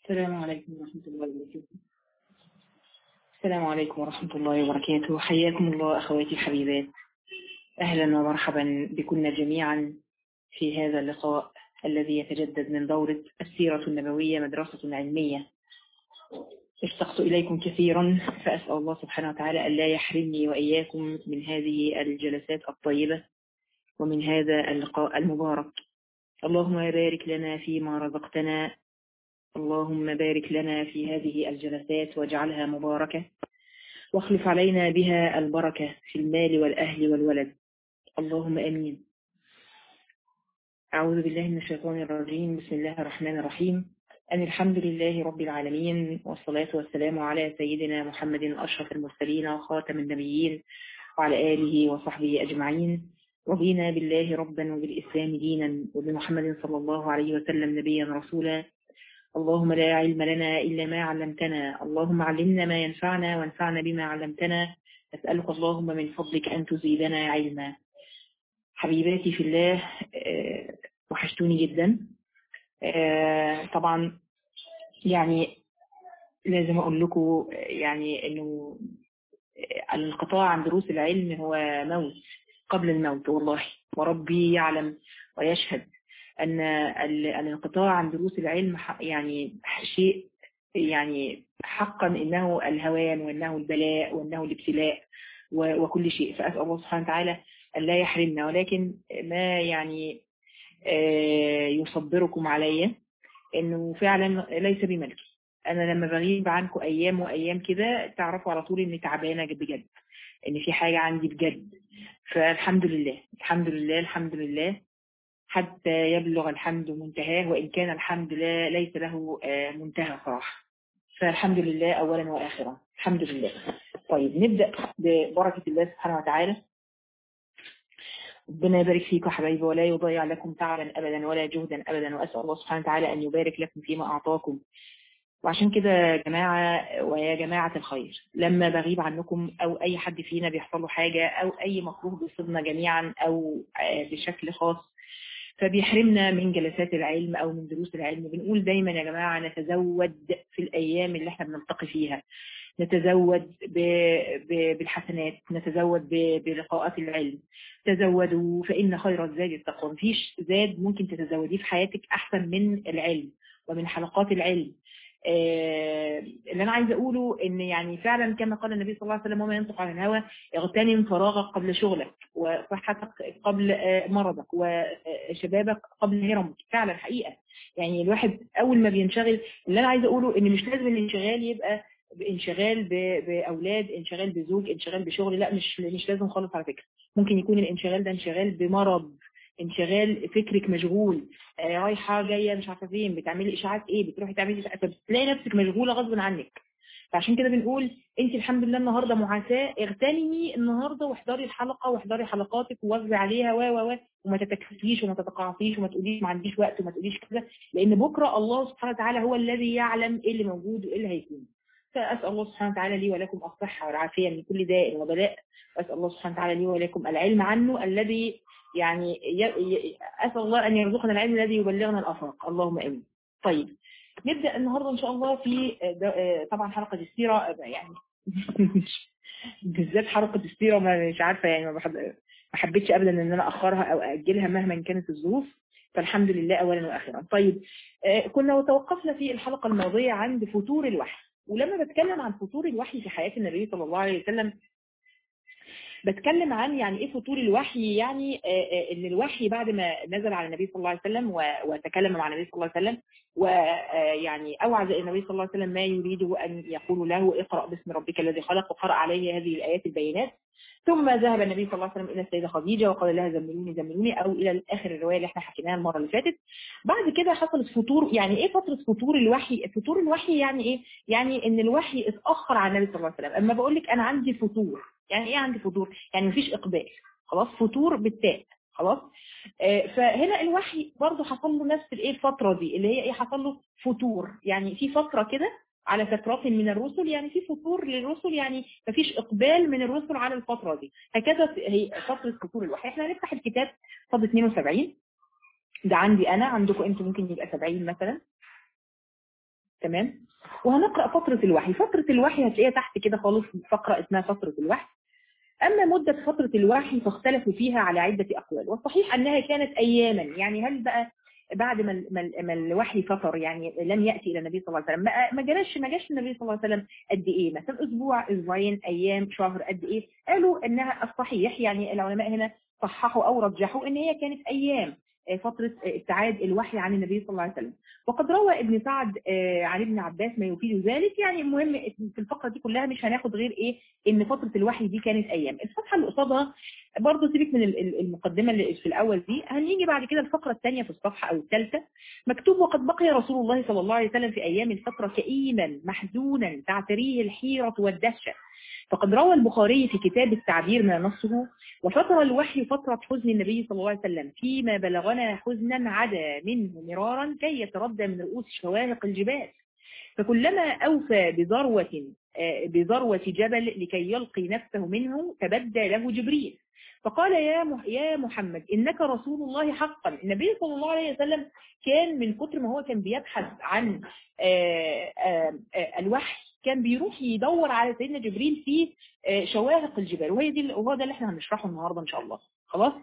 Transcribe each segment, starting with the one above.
السلام عليكم ورحمة الله وبركاته السلام عليكم ورحمة الله وبركاته حياكم الله أخواتي الحبيبات أهلا ومرحبا بكنا جميعا في هذا اللقاء الذي يتجدد من دورة السيرة النبوية مدرسة علمية اشتقت إليكم كثيرا فأسأل الله سبحانه وتعالى أن لا يحرمني وإياكم من هذه الجلسات الطيبة ومن هذا اللقاء المبارك اللهم بارك لنا فيما رزقتنا اللهم بارك لنا في هذه الجلسات واجعلها مباركة واخلف علينا بها البركة في المال والأهل والولد اللهم أمين أعوذ بالله من الشيطان الرجيم بسم الله الرحمن الرحيم أن الحمد لله رب العالمين والصلاة والسلام على سيدنا محمد أشرف المرسلين وخاتم النبيين وعلى آله وصحبه أجمعين رضينا بالله ربا وبالإسلام دينا وبمحمد صلى الله عليه وسلم نبيا رسولا اللهم لا علم لنا إلا ما علمتنا اللهم علمنا ما ينفعنا وانفعنا بما علمتنا أسألك اللهم من فضلك أن تزيدنا علما حبيباتي في الله أه وحشتوني جدا أه طبعا يعني لازم أقول لكم يعني أنه الانقطاع عن دروس العلم هو موت قبل الموت والله وربي يعلم ويشهد أن الانقطاع عن دروس العلم يعني شيء يعني حقا إنه الهوان وإنه البلاء وإنه الابتلاء وكل شيء فأسأل الله سبحانه وتعالى أن لا يحرمنا ولكن ما يعني يصبركم علي إنه فعلا ليس بملكي أنا لما بغيب عنكم أيام وأيام كده تعرفوا على طول إني تعبانة بجد إن في حاجة عندي بجد فالحمد لله الحمد لله الحمد لله حتى يبلغ الحمد منتهاه وإن كان الحمد لا ليس له منتهى صراحة فالحمد لله أولا وآخرا الحمد لله طيب نبدأ ببركة الله سبحانه وتعالى ربنا يبارك فيكم حبايبي ولا يضيع لكم تعبا أبدا ولا جهدا أبدا وأسأل الله سبحانه وتعالى أن يبارك لكم فيما أعطاكم وعشان كده يا جماعة ويا جماعة الخير لما بغيب عنكم أو أي حد فينا بيحصل له حاجة أو أي مكروه بيصيبنا جميعا أو بشكل خاص فبيحرمنا من جلسات العلم او من دروس العلم بنقول دايما يا جماعة نتزود في الايام اللي احنا بنلتقي فيها نتزود ب... ب... بالحسنات نتزود ب... بلقاءات العلم تزودوا فإن خير الزاد التقوى مفيش زاد ممكن تتزوديه في حياتك أحسن من العلم ومن حلقات العلم آه اللي أنا عايزة أقوله إن يعني فعلا كما قال النبي صلى الله عليه وسلم وما ينطق عن الهوى اغتنم فراغك قبل شغلك وصحتك قبل آه مرضك وشبابك قبل هرمك فعلا حقيقة يعني الواحد أول ما بينشغل اللي أنا عايزة أقوله إن مش لازم الانشغال يبقى انشغال بأولاد انشغال بزوج انشغال بشغل لا مش مش لازم خالص على فكرة ممكن يكون الانشغال ده انشغال بمرض انشغال فكرك مشغول آه رايحة جاية مش عارفة فين بتعملي اشاعات ايه بتروحي تعملي بتلاقي نفسك مشغولة غصب عنك فعشان كده بنقول انت الحمد لله النهارده معافاه اغتنمي النهارده واحضري الحلقه واحضري حلقاتك وواظبي عليها و و و وما تتكسفيش وما تتقاعسيش وما تقوليش ما عنديش وقت وما تقوليش كذا لان بكره الله سبحانه وتعالى هو الذي يعلم ايه اللي موجود وايه اللي هيكون فاسال الله سبحانه وتعالى لي ولكم الصحه والعافيه من كل داء وبلاء واسال الله سبحانه وتعالى لي ولكم العلم عنه الذي يعني اسال الله ان يرزقنا العلم الذي يبلغنا الافاق اللهم امين طيب نبدأ النهاردة إن شاء الله في طبعا حلقة السيرة يعني بالذات حلقة السيرة ما مش عارفة يعني ما ما حبيتش أبدا إن أنا أخرها أو أجلها مهما كانت الظروف فالحمد لله أولا وآخرا طيب كنا توقفنا في الحلقة الماضية عند فتور الوحي ولما بتكلم عن فتور الوحي في حياة النبي صلى الله عليه وسلم بتكلم عن يعني ايه فطور الوحي يعني ان الوحي بعد ما نزل على النبي صلى الله عليه وسلم وتكلم مع النبي صلى الله عليه وسلم ويعني اوعز النبي صلى الله عليه وسلم ما يريده ان يقول له اقرا باسم ربك الذي خلق وقرا عليه هذه الايات البينات ثم ذهب النبي صلى الله عليه وسلم الى السيده خديجه وقال لها زملوني زملوني او الى اخر الروايه اللي احنا حكيناها المره اللي فاتت بعد كده حصلت فطور يعني ايه فتره فطور الوحي فطور الوحي يعني ايه يعني ان الوحي اتاخر على النبي صلى الله عليه وسلم اما بقول لك انا عندي فطور يعني ايه عندي فطور يعني مفيش اقبال خلاص فطور بالتاء خلاص آه فهنا الوحي برضه حصل له نفس الايه الفتره دي اللي هي ايه حصل له فتور يعني في فتره كده على فترات من الرسل يعني في فتور للرسل يعني مفيش اقبال من الرسل على الفتره دي هكذا هي فتره فتور الوحي احنا هنفتح الكتاب صفحه 72 ده عندي انا عندكم انتوا ممكن يبقى 70 مثلا تمام وهنقرأ فترة الوحي فترة الوحي هتلاقيها تحت كده خالص فقرة اسمها فترة الوحي أما مدة فترة الوحي فاختلفوا فيها على عدة أقوال والصحيح أنها كانت أياما يعني هل بقى بعد ما ما ما الوحي فتر يعني لم يأتي إلى النبي صلى الله عليه وسلم ما ما جاش ما جاش النبي صلى الله عليه وسلم قد إيه مثلا أسبوع أسبوعين أيام شهر قد إيه قالوا أنها الصحيح يعني العلماء هنا صححوا أو رجحوا أن هي كانت أيام فترة ابتعاد الوحي عن النبي صلى الله عليه وسلم وقد روى ابن سعد عن ابن عباس ما يفيد ذلك يعني المهم في الفقرة دي كلها مش هناخد غير ايه ان فترة الوحي دي كانت ايام الصفحة اللي قصادها برضه سيبك من المقدمة اللي في الاول دي هنيجي بعد كده الفقرة الثانية في الصفحة او الثالثة مكتوب وقد بقي رسول الله صلى الله عليه وسلم في ايام الفترة كئيما محزونا تعتريه الحيرة والدهشة فقد روى البخاري في كتاب التعبير ما نصه وفترة الوحي فترة حزن النبي صلى الله عليه وسلم فيما بلغنا حزنا عدا منه مرارا كي يتردى من رؤوس شواهق الجبال فكلما أوفى بذروة بذروة جبل لكي يلقي نفسه منه تبدى له جبريل فقال يا يا محمد إنك رسول الله حقا النبي صلى الله عليه وسلم كان من كتر ما هو كان بيبحث عن آآ آآ الوحي كان بيروح يدور على سيدنا جبريل في شواهق الجبال وهي دي وهو ده اللي احنا هنشرحه النهارده ان شاء الله خلاص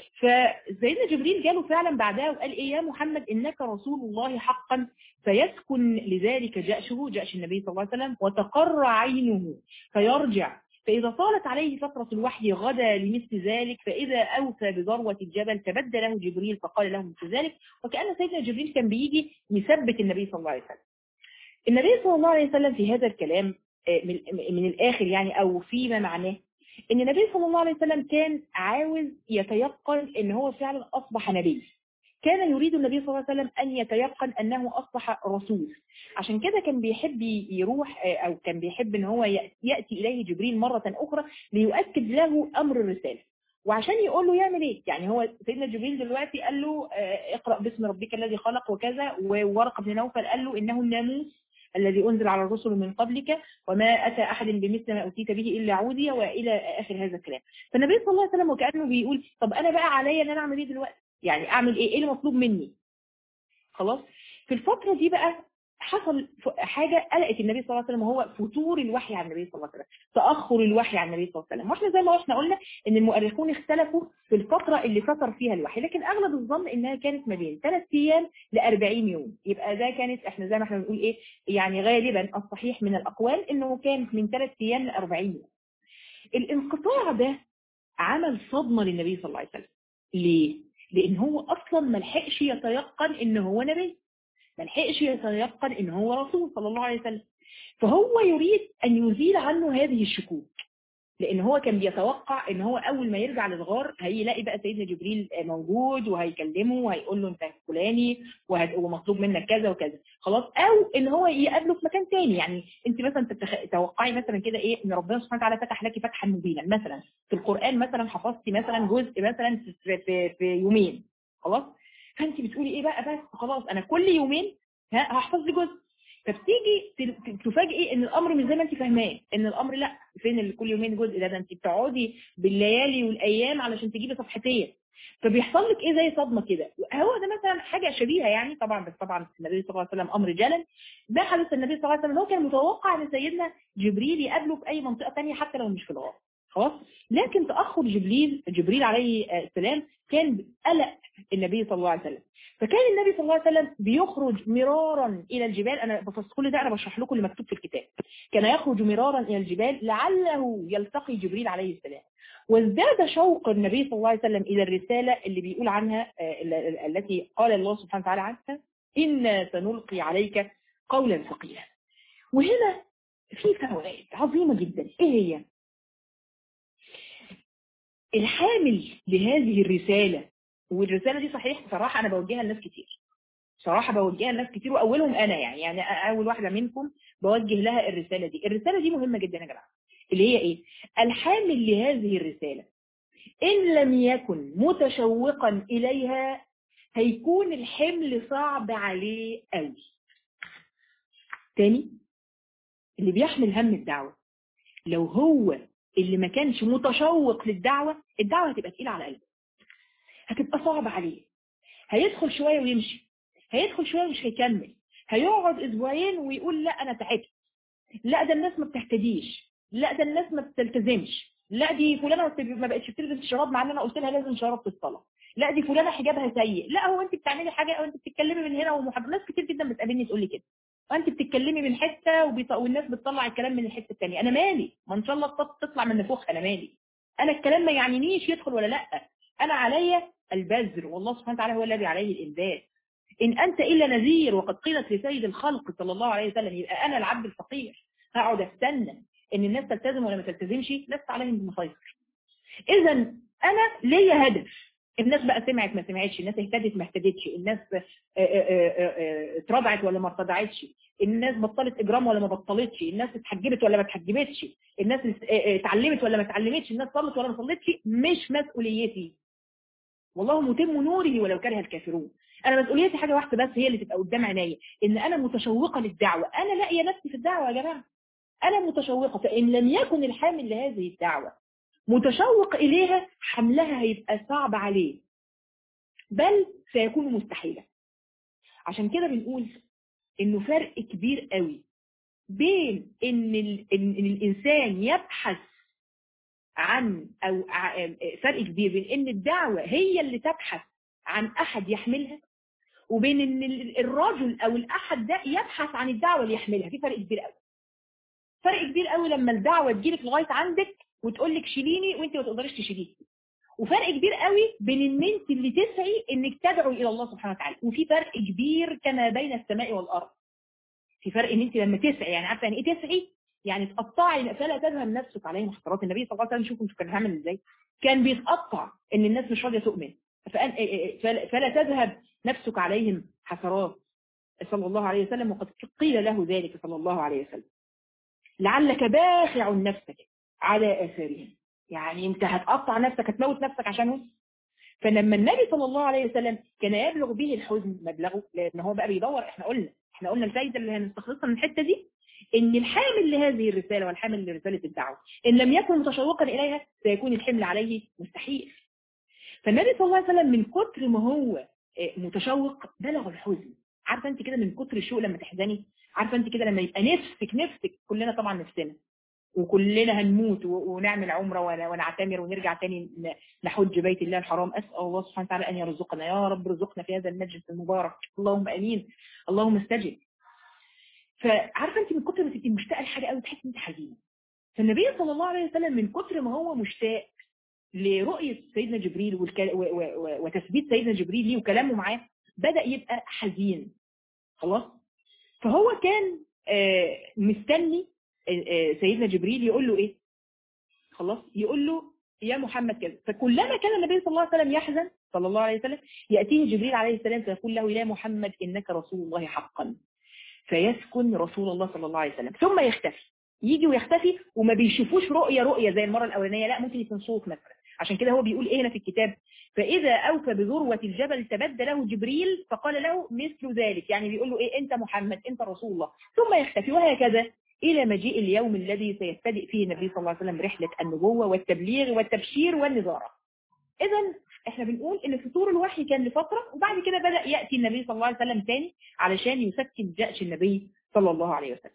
فسيدنا جبريل جاله فعلا بعدها وقال ايه يا محمد انك رسول الله حقا فيسكن لذلك جأشه جأش النبي صلى الله عليه وسلم وتقر عينه فيرجع فإذا طالت عليه فترة الوحي غدا لمثل ذلك فإذا أوفى بذروة الجبل تبدى له جبريل فقال له مثل ذلك وكأن سيدنا جبريل كان بيجي يثبت النبي صلى الله عليه وسلم النبي صلى الله عليه وسلم في هذا الكلام من الآخر يعني أو فيما معناه ان النبي صلى الله عليه وسلم كان عاوز يتيقن ان هو فعلا اصبح نبي كان يريد النبي صلى الله عليه وسلم ان يتيقن انه اصبح رسول عشان كده كان بيحب يروح او كان بيحب ان هو ياتي اليه جبريل مره اخرى ليؤكد له امر الرساله وعشان يقول له يعمل ايه يعني هو سيدنا جبريل دلوقتي قال له اقرا باسم ربك الذي خلق وكذا وورقه بن نوفل قال له انه الناموس الذي أنزل على الرسل من قبلك وما أتى أحد بمثل ما أوتيت به إلا عودي وإلى آخر هذا الكلام فالنبي صلى الله عليه وسلم وكأنه بيقول طب أنا بقى عليا أن أنا أعمل إيه دلوقتي يعني أعمل إيه إيه المطلوب مني خلاص في الفترة دي بقى حصل حاجة قلقت النبي صلى الله عليه وسلم وهو فتور الوحي عن النبي صلى الله عليه وسلم تأخر الوحي عن النبي صلى الله عليه وسلم واحنا زي ما احنا قلنا ان المؤرخون اختلفوا في الفترة اللي فتر فيها الوحي لكن اغلب الظن انها كانت ما بين 3 ايام ل 40 يوم يبقى ده كانت احنا زي ما احنا بنقول ايه يعني غالبا الصحيح من الاقوال انه كان من 3 ايام ل 40 يوم الانقطاع ده عمل صدمة للنبي صلى الله عليه وسلم ليه؟ لان هو اصلا ما لحقش يتيقن ان هو نبي ما لحقش يتيقن ان هو رسول صلى الله عليه وسلم فهو يريد ان يزيل عنه هذه الشكوك لان هو كان بيتوقع ان هو اول ما يرجع للغار هيلاقي بقى سيدنا جبريل موجود وهيكلمه وهيقول له انت فلاني ومطلوب منك كذا وكذا خلاص او ان هو يقابله في مكان تاني يعني انت مثلا تتوقعي مثلا كده ايه ان ربنا سبحانه وتعالى فتح لك فتحا مبينا مثلا في القران مثلا حفظتي مثلا جزء مثلا في, في, في يومين خلاص فانت بتقولي ايه بقى بس خلاص انا كل يومين هحفظ لي جزء فبتيجي تفاجئي ان الامر مش زي ما انت فاهماه ان الامر لا فين اللي كل يومين جزء ده ده انت بتقعدي بالليالي والايام علشان تجيبي صفحتين فبيحصل لك ايه زي صدمه كده هو ده مثلا حاجه شبيهه يعني طبعا بس طبعا النبي صلى الله عليه وسلم امر جلل ده حدث النبي صلى الله عليه وسلم هو كان متوقع ان سيدنا جبريل يقابله في اي منطقه ثانيه حتى لو مش في الغار خلاص لكن تاخر جبريل جبريل عليه السلام كان قلق النبي صلى الله عليه وسلم فكان النبي صلى الله عليه وسلم بيخرج مرارا الى الجبال انا بس كل ده انا بشرح لكم اللي مكتوب في الكتاب كان يخرج مرارا الى الجبال لعله يلتقي جبريل عليه السلام وازداد شوق النبي صلى الله عليه وسلم الى الرساله اللي بيقول عنها التي قال الله سبحانه وتعالى عنها انا سنلقي عليك قولا ثقيلا وهنا في فوائد عظيمه جدا ايه هي الحامل لهذه الرساله والرسالة دي صحيح بصراحة أنا بوجهها لناس كتير صراحة بوجهها لناس كتير وأولهم أنا يعني يعني أول واحدة منكم بوجه لها الرسالة دي الرسالة دي مهمة جدا يا جماعة اللي هي إيه الحامل لهذه الرسالة إن لم يكن متشوقا إليها هيكون الحمل صعب عليه قوي تاني اللي بيحمل هم الدعوة لو هو اللي ما كانش متشوق للدعوة الدعوة هتبقى تقيلة على قلبه هتبقى صعبة عليه هيدخل شوية ويمشي هيدخل شوية ومش هيكمل هيقعد اسبوعين ويقول لا انا تعبت لا ده الناس ما بتهتديش لا ده الناس ما بتلتزمش لا دي فلانه ما بقتش بتلبس الشراب مع ان انا قلت لها لازم شراب في الصلاه لا دي فلانه حجابها سيء لا هو انت بتعملي حاجه او انت بتتكلمي من هنا ومحاضرات ناس كتير جدا بتقابلني تقول لي كده وانت بتتكلمي من حته وبيط... والناس بتطلع الكلام من الحته الثانيه انا مالي ما ان شاء الله تطلع من نفوخ انا مالي انا الكلام ما يعنينيش يدخل ولا لا انا عليا البذر والله سبحانه وتعالى هو الذي عليه الانبات ان انت الا نذير وقد قيلت لسيد الخلق صلى الله عليه وسلم يبقى انا العبد الفقير هقعد استنى ان الناس تلتزم ولا ما تلتزمش لست عليهم بمسيطر اذا انا ليا هدف الناس بقى سمعت ما سمعتش الناس اهتدت ما اهتدتش الناس اترضعت ولا ما اترضعتش الناس بطلت اجرام ولا ما بطلتش الناس اتحجبت ولا ما اتحجبتش الناس اتعلمت ولا ما اتعلمتش الناس صلت ولا ما صلتش مش مسؤوليتي والله متم نوره ولو كره الكافرون انا مسؤوليتي حاجه واحده بس هي اللي تبقى قدام عينيا ان انا متشوقه للدعوه انا لاقيه نفسي في الدعوه يا جماعه انا متشوقه فان لم يكن الحامل لهذه الدعوه متشوق إليها حملها هيبقى صعب عليه بل سيكون مستحيلا عشان كده بنقول انه فرق كبير قوي بين ان, ال... إن الانسان يبحث عن او فرق كبير بين ان الدعوة هي اللي تبحث عن احد يحملها وبين ان الرجل او الاحد ده يبحث عن الدعوة اللي يحملها في فرق كبير قوي فرق كبير قوي لما الدعوة تجيلك لغاية عندك وتقول لك شيليني وانت ما تقدريش تشيليه وفرق كبير قوي بين ان انت اللي تسعي انك تدعو الى الله سبحانه وتعالى وفي فرق كبير كما بين السماء والارض في فرق ان انت لما تسعي يعني عارفه يعني ايه تسعي يعني تقطعي فلا تذهب نفسك عليهم حسرات النبي صلى الله عليه وسلم شوفوا كان هيعمل ازاي كان بيتقطع ان الناس مش راضيه تؤمن فلا تذهب نفسك عليهم حسرات صلى الله عليه وسلم وقد قيل له ذلك صلى الله عليه وسلم لعلك باخع نفسك على آثارهم يعني انت هتقطع نفسك هتموت نفسك عشانهم فلما النبي صلى الله عليه وسلم كان يبلغ به الحزن مبلغه لان هو بقى بيدور احنا قلنا احنا قلنا الفايده اللي هنستخلصها من الحته دي ان الحامل لهذه الرساله والحامل لرساله الدعوه ان لم يكن متشوقا اليها سيكون الحمل عليه مستحيل فالنبي صلى الله عليه وسلم من كتر ما هو متشوق بلغ الحزن عارفه انت كده من كتر الشوق لما تحزني عارفه انت كده لما يبقى نفسك نفسك كلنا طبعا نفسنا وكلنا هنموت ونعمل عمرة ونعتمر ونرجع تاني نحج بيت الله الحرام أسأل الله سبحانه وتعالى أن يرزقنا يا رب رزقنا في هذا المجلس المبارك اللهم أمين اللهم استجب فعارفة أنت من كتر ما تبقي مشتاقة لحاجة قوي تحسي أنت حزينة فالنبي صلى الله عليه وسلم من كتر ما هو مشتاق لرؤية سيدنا جبريل والكل... و... و... وتثبيت سيدنا جبريل ليه وكلامه معاه بدأ يبقى حزين خلاص فهو كان آه مستني سيدنا جبريل يقول له ايه خلاص يقول له يا محمد كذا فكلما كان النبي صلى الله عليه وسلم يحزن صلى الله عليه وسلم يأتيه جبريل عليه السلام فيقول له يا محمد إنك رسول الله حقا فيسكن رسول الله صلى الله عليه وسلم ثم يختفي يجي ويختفي وما بيشوفوش رؤية رؤية زي المرة الأولانية لا ممكن يكون صوت مثلا عشان كده هو بيقول ايه هنا في الكتاب فإذا أوفى بذروة الجبل تبدى له جبريل فقال له مثل ذلك يعني بيقول له ايه انت محمد انت رسول الله ثم يختفي وهكذا إلى مجيء اليوم الذي سيبتدئ فيه النبي صلى الله عليه وسلم رحلة النبوة والتبليغ والتبشير والنظارة إذا احنا بنقول ان فطور الوحي كان لفترة وبعد كده بدأ يأتي النبي صلى الله عليه وسلم تاني علشان يسكن جأش النبي صلى الله عليه وسلم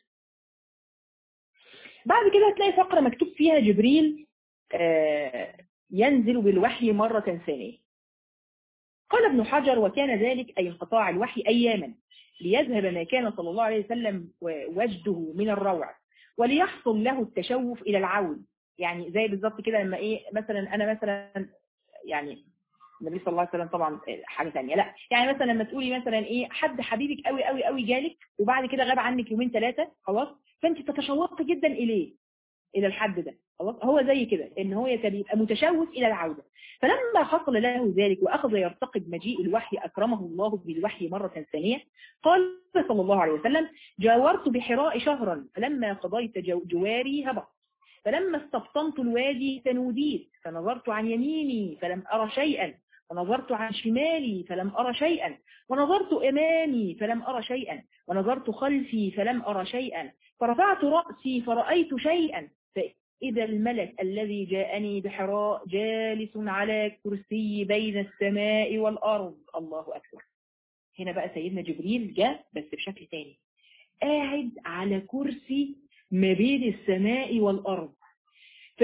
بعد كده هتلاقي فقرة مكتوب فيها جبريل آه ينزل بالوحي مرة ثانية قال ابن حجر وكان ذلك أي انقطاع الوحي أياما ليذهب ما كان صلى الله عليه وسلم وجده من الروع وليحصل له التشوف إلى العون يعني زي بالظبط كده لما إيه مثلا أنا مثلا يعني النبي صلى الله عليه وسلم طبعا حاجة ثانيه لا يعني مثلا لما تقولي مثلا ايه حد حبيبك قوي قوي قوي جالك وبعد كده غاب عنك يومين ثلاثة خلاص فانت تتشوقي جدا اليه الى الحد ده خلاص هو زي كده ان هو يبقى متشوف الى العودة فلما حصل له ذلك واخذ يرتقب مجيء الوحي اكرمه الله بالوحي مرة ثانية قال صلى الله عليه وسلم جاورت بحراء شهرا فلما قضيت جو جواري هبط فلما استبطنت الوادي تنوديت فنظرت عن يميني فلم أرى شيئا ونظرت عن شمالي فلم أرى شيئا ونظرت أمامي فلم أرى شيئا ونظرت خلفي فلم أرى شيئا فرفعت رأسي فرأيت شيئا فإذا الملك الذي جاءني بحراء جالس على كرسي بين السماء والأرض الله أكبر هنا بقى سيدنا جبريل جاء بس بشكل تاني قاعد على كرسي ما بين السماء والأرض ف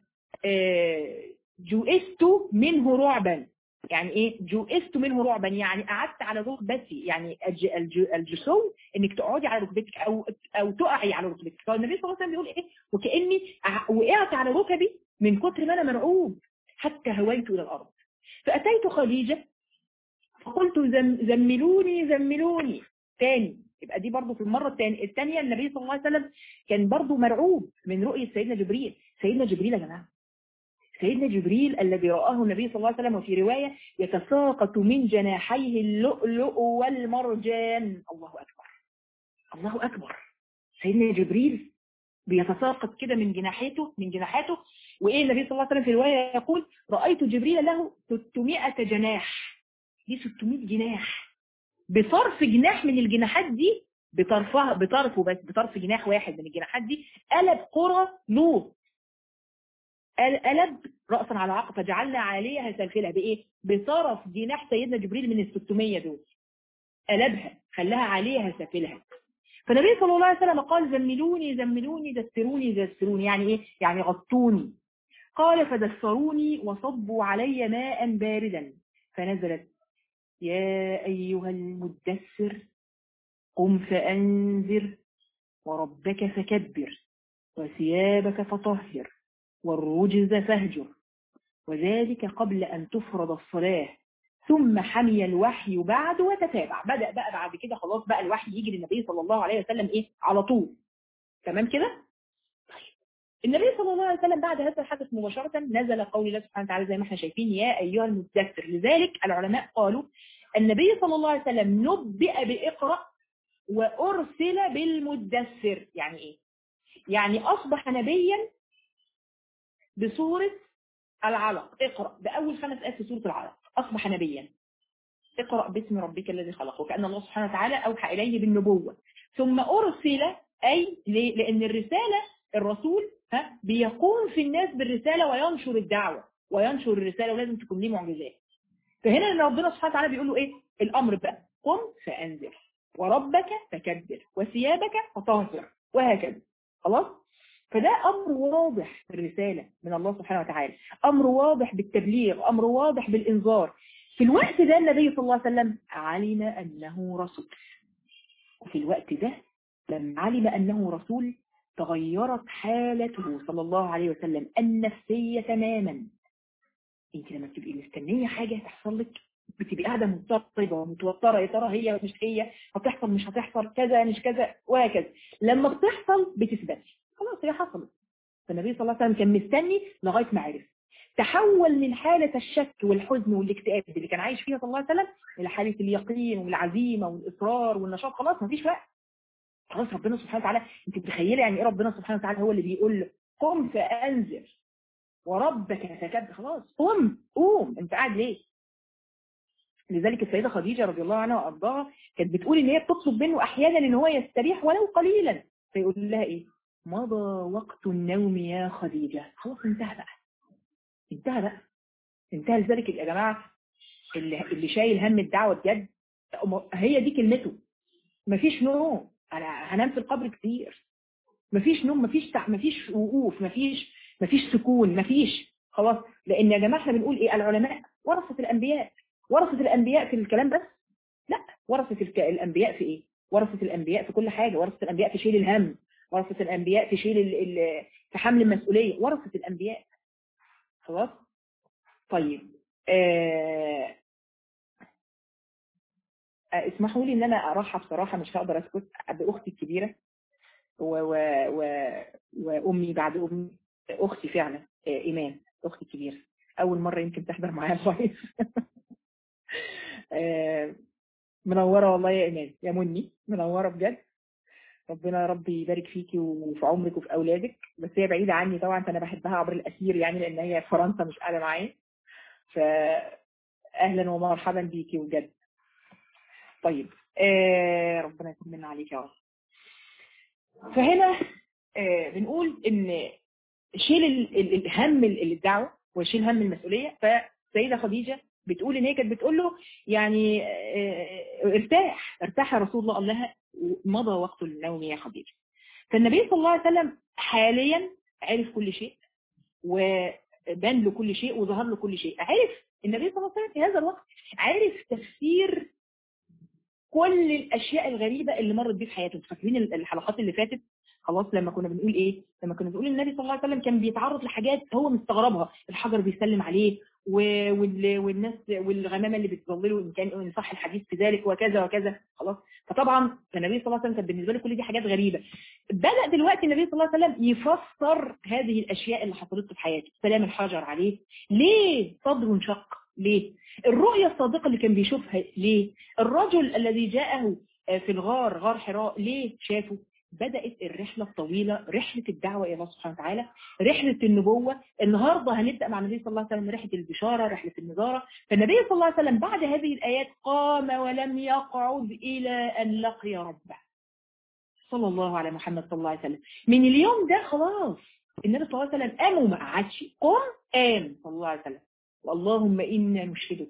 جوئست منه رعبا يعني ايه جوئست منه رعبا يعني قعدت على ركبتي يعني الجسو انك تقعدي على ركبتك او او تقعي على ركبتك فالنبي صلى الله عليه وسلم بيقول ايه وكاني وقعت على ركبي من كتر ما انا مرعوب حتى هويت الى الارض فاتيت خديجه فقلت زم زملوني زملوني تاني يبقى دي برضه في المرة الثانية الثانية النبي صلى الله عليه وسلم كان برضه مرعوب من رؤية سيدنا جبريل سيدنا جبريل يا جماعة سيدنا جبريل الذي رآه النبي صلى الله عليه وسلم وفي رواية يتساقط من جناحيه اللؤلؤ والمرجان الله أكبر الله أكبر سيدنا جبريل بيتساقط كده من جناحيته من جناحاته وإيه النبي صلى الله عليه وسلم في رواية يقول رأيت جبريل له 600 جناح دي 600 جناح بطرف جناح من الجناحات دي بطرفها بطرفه بس بطرف جناح واحد من الجناحات دي قلب قرى لوط قلب رأسا على عقب فجعلنا عليها سلسلة بإيه؟ بطرف جناح سيدنا جبريل من ال 600 دول قلبها خلاها عليها سافلها فالنبي صلى الله عليه وسلم قال زملوني زملوني دسروني دسروني يعني إيه؟ يعني غطوني قال فدسروني وصبوا علي ماء باردا فنزلت يا أيها المدثر قم فأنذر وربك فكبر وثيابك فطهر والرجز فاهجر وذلك قبل أن تفرض الصلاة ثم حمي الوحي بعد وتتابع بدأ بقى بعد كده خلاص بقى الوحي يجي للنبي صلى الله عليه وسلم إيه على طول تمام كده طيب النبي صلى الله عليه وسلم بعد هذا الحدث مباشرة نزل قول الله سبحانه وتعالى زي ما احنا شايفين يا أيها المدثر لذلك العلماء قالوا النبي صلى الله عليه وسلم نبئ بإقرأ وأرسل بالمدثر يعني إيه يعني أصبح نبيا بصورة العلق اقرأ بأول خمس آيات في سورة العلق أصبح نبيا اقرأ باسم ربك الذي خلق وكأن الله سبحانه وتعالى أوحى إليه بالنبوة ثم أرسل أي لأن الرسالة الرسول ها بيقوم في الناس بالرسالة وينشر الدعوة وينشر الرسالة ولازم تكون ليه معجزات فهنا ان ربنا سبحانه وتعالى بيقول له ايه الامر بقى قم فانذر وربك فكبر وثيابك فطهر وهكذا خلاص فده امر واضح في الرسالة من الله سبحانه وتعالى امر واضح بالتبليغ امر واضح بالانذار في الوقت ده النبي صلى الله عليه وسلم علم انه رسول وفي الوقت ده لما علم انه رسول تغيرت حالته صلى الله عليه وسلم النفسية تماما انت لما بتبقي مستنيه حاجه تحصل لك بتبقي قاعده مضطربه ومتوتره يا ترى هي مش هي هتحصل مش هتحصل كذا مش كذا وهكذا لما بتحصل بتثبتي خلاص هي حصلت فالنبي صلى الله عليه وسلم كان مستني لغايه ما عرف تحول من حالة الشك والحزن والاكتئاب اللي كان عايش فيها صلى الله عليه وسلم إلى حالة اليقين والعزيمة والإصرار والنشاط خلاص مفيش وقت خلاص ربنا سبحانه وتعالى انت متخيله يعني ايه ربنا سبحانه وتعالى هو اللي بيقول له قم فانذر وربك فكبر خلاص قوم قوم انت قاعد ليه لذلك السيدة خديجة رضي الله عنها وأرضاها كانت بتقول إن هي بتطلب منه أحيانا إن هو يستريح ولو قليلا فيقول لها إيه مضى وقت النوم يا خديجة خلاص انتهى بقى انتهى بقى انتهى لذلك يا جماعة اللي, اللي شايل هم الدعوة بجد هي دي كلمته مفيش نوم أنا هنام في القبر كتير مفيش نوم مفيش تع... مفيش وقوف مفيش مفيش سكون مفيش خلاص لان يا جماعه احنا بنقول ايه العلماء ورثه الانبياء ورثه الانبياء في الكلام بس لا ورثه الك... الانبياء في ايه ورثه الانبياء في كل حاجه ورثه الانبياء في شيل الهم ورثه الانبياء في شيل ال... ال... في حمل المسؤوليه ورثه الانبياء خلاص طيب آه... آه اسمحوا لي ان انا ارحب بصراحه مش هقدر اسكت باختي الكبيره و... و... و... وامي بعد امي اختي فعلا ايمان اختي الكبيره اول مره يمكن تحضر معايا كويس منوره والله يا ايمان يا مني منوره بجد ربنا يا رب يبارك فيكي وفي عمرك وفي اولادك بس هي بعيده عني طبعا فانا بحبها عبر الاسير يعني لان هي في فرنسا مش قاعده معايا فاهلا ومرحبا بيكي بجد طيب آه ربنا يطمنا عليك يا رب فهنا آه بنقول ان شيل الهم الدعوة وشيل هم المسؤولية فسيدة خديجة بتقول ان هي كانت بتقول له يعني ارتاح ارتاح يا رسول الله قال لها مضى وقت النوم يا خديجه فالنبي صلى الله عليه وسلم حاليا عرف كل شيء وبان له كل شيء وظهر له كل شيء عرف النبي صلى الله عليه وسلم في هذا الوقت عرف تفسير كل الاشياء الغريبه اللي مرت بيه في حياته فاكرين الحلقات اللي فاتت خلاص لما كنا بنقول ايه لما كنا بنقول النبي صلى الله عليه وسلم كان بيتعرض لحاجات هو مستغربها الحجر بيسلم عليه والناس والغمامه اللي بتظلله ان كان ان صح الحديث في ذلك وكذا وكذا خلاص فطبعا النبي صلى الله عليه وسلم كان بالنسبه له كل دي حاجات غريبه بدا دلوقتي النبي صلى الله عليه وسلم يفسر هذه الاشياء اللي حصلت له في حياته سلام الحجر عليه ليه صدره انشق ليه الرؤيه الصادقه اللي كان بيشوفها ليه الرجل الذي جاءه في الغار غار حراء ليه شافه بدأت الرحلة الطويلة رحلة الدعوة إلى الله سبحانه وتعالى رحلة النبوة النهاردة هنبدأ مع النبي صلى الله عليه وسلم رحلة البشارة رحلة النظارة فالنبي صلى الله عليه وسلم بعد هذه الآيات قام ولم يقعد إلى أن لقي ربه صلى الله على محمد صلى الله عليه وسلم من اليوم ده خلاص النبي صلى الله عليه وسلم قام وما قعدش قام قام صلى الله عليه وسلم اللهم إنا نشهدك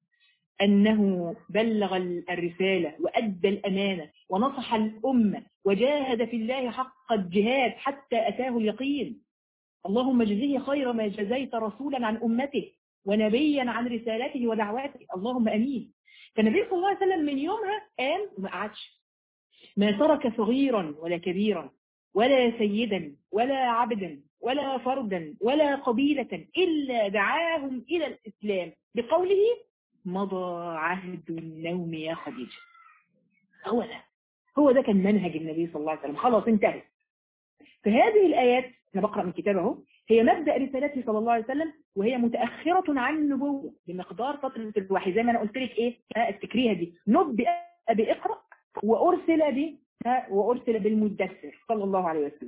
أنه بلغ الرسالة وأدى الأمانة ونصح الأمة وجاهد في الله حق الجهاد حتى أتاه اليقين اللهم جزيه خير ما جزيت رسولا عن أمته ونبيا عن رسالته ودعواته اللهم أمين فالنبي صلى الله عليه وسلم من يومها قام وما قعدش ما ترك صغيرا ولا كبيرا ولا سيدا ولا عبدا ولا فردا ولا قبيلة إلا دعاهم إلى الإسلام بقوله مضى عهد النوم يا خديجة هو ده هو ده كان منهج النبي صلى الله عليه وسلم خلاص انتهت فهذه الآيات أنا بقرأ من كتابه هي مبدأ رسالته صلى الله عليه وسلم وهي متأخرة عن النبوة بمقدار فترة الوحي زي ما أنا قلت لك إيه افتكريها دي نبئ بإقرأ وأرسل ب وأرسل بالمدثر صلى الله عليه وسلم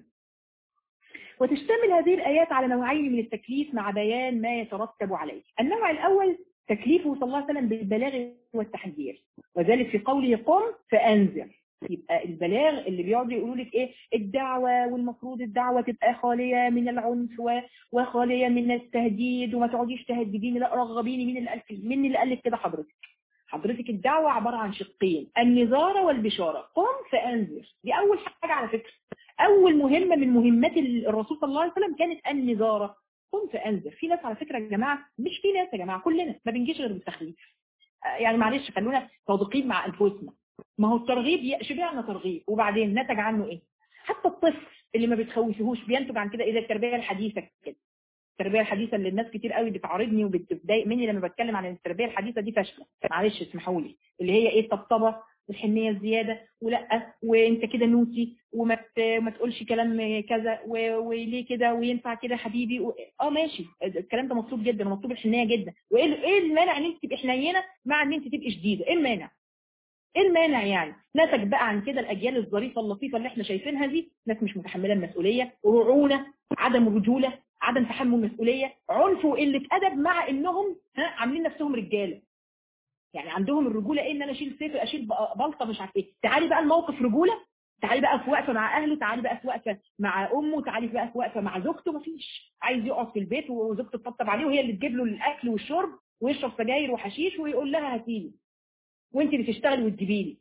وتشتمل هذه الآيات على نوعين من التكليف مع بيان ما يترتب عليه النوع الأول تكليفه صلى الله عليه وسلم بالبلاغ والتحذير وذلك في قوله قم فأنذر يبقى البلاغ اللي بيقعدوا يقولوا لك ايه الدعوة والمفروض الدعوة تبقى خالية من العنف وخالية من التهديد وما تقعديش تهدديني لا رغبيني مين اللي قال مين اللي قال لك كده حضرتك حضرتك الدعوة عبارة عن شقين النظارة والبشارة قم فأنذر دي أول حاجة على فكرة أول مهمة من مهمات الرسول صلى الله عليه وسلم كانت النظارة قم فأنذر في ناس على فكرة يا جماعة مش في ناس يا جماعة كلنا ما بنجيش غير بالتخويف يعني معلش خلونا صادقين مع أنفسنا ما هو الترغيب شبعنا ترغيب وبعدين نتج عنه ايه حتى الطفل اللي ما بتخوفهوش بينتج عن كده اذا التربيه الحديثه كده التربيه الحديثه اللي الناس كتير قوي بتعارضني وبتضايق مني لما بتكلم عن التربيه الحديثه دي فاشله معلش اسمحوا لي اللي هي ايه الطبطبه الحنيه الزياده ولا وانت كده نوتي وما ما تقولش كلام كذا وليه كده وينفع كده حبيبي و... اه ماشي الكلام ده مطلوب جدا ومطلوب الحنيه جدا وايه ايه المانع ان انت تبقي حنينه مع ان انت تبقي شديده ايه المانع ايه المانع يعني نتج بقى عن كده الاجيال الظريفه اللطيفه اللي احنا شايفينها دي ناس مش متحمله المسؤوليه رعونه عدم رجوله عدم تحمل مسؤوليه عنف وقله ادب مع انهم ها عاملين نفسهم رجاله يعني عندهم الرجوله ايه ان انا اشيل سيف اشيل بلطه مش عارف ايه تعالي بقى الموقف رجوله تعالي بقى في وقفه مع اهله تعالي بقى في وقفه مع امه تعالي بقى في وقفه مع زوجته مفيش عايز يقعد في البيت وزوجته تطبطب عليه وهي اللي تجيب له الاكل والشرب ويشرب سجاير وحشيش ويقول لها هاتيلي وانت اللي تشتغلي وتجيبي لي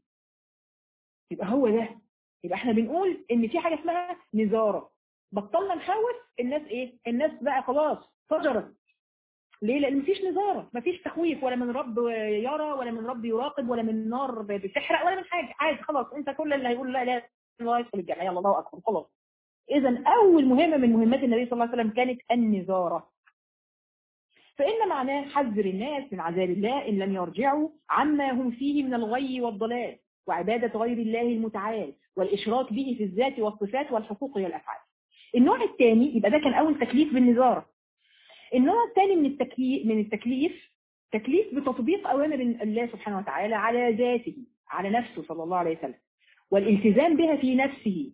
يبقى هو ده يبقى احنا بنقول ان في حاجه اسمها نزاره بطلنا نخوف الناس ايه الناس بقى خلاص فجرت ليه لان مفيش نزاره مفيش تخويف ولا من رب يرى ولا من رب يراقب ولا من نار بتحرق ولا من حاجه عادي خلاص انت كل اللي هيقول لا لا الله يدخل الجنه يلا الله اكبر خلاص اذا اول مهمه من مهمات النبي صلى الله عليه وسلم كانت النزاره فإن معناه حذر الناس من عذاب الله إن لم يرجعوا عما هم فيه من الغي والضلال وعبادة غير الله المتعال والإشراك به في الذات والصفات والحقوق والأفعال النوع الثاني يبقى ده كان أول تكليف بالنظارة النوع الثاني من التكليف من التكليف تكليف بتطبيق أوامر الله سبحانه وتعالى على ذاته على نفسه صلى الله عليه وسلم والالتزام بها في نفسه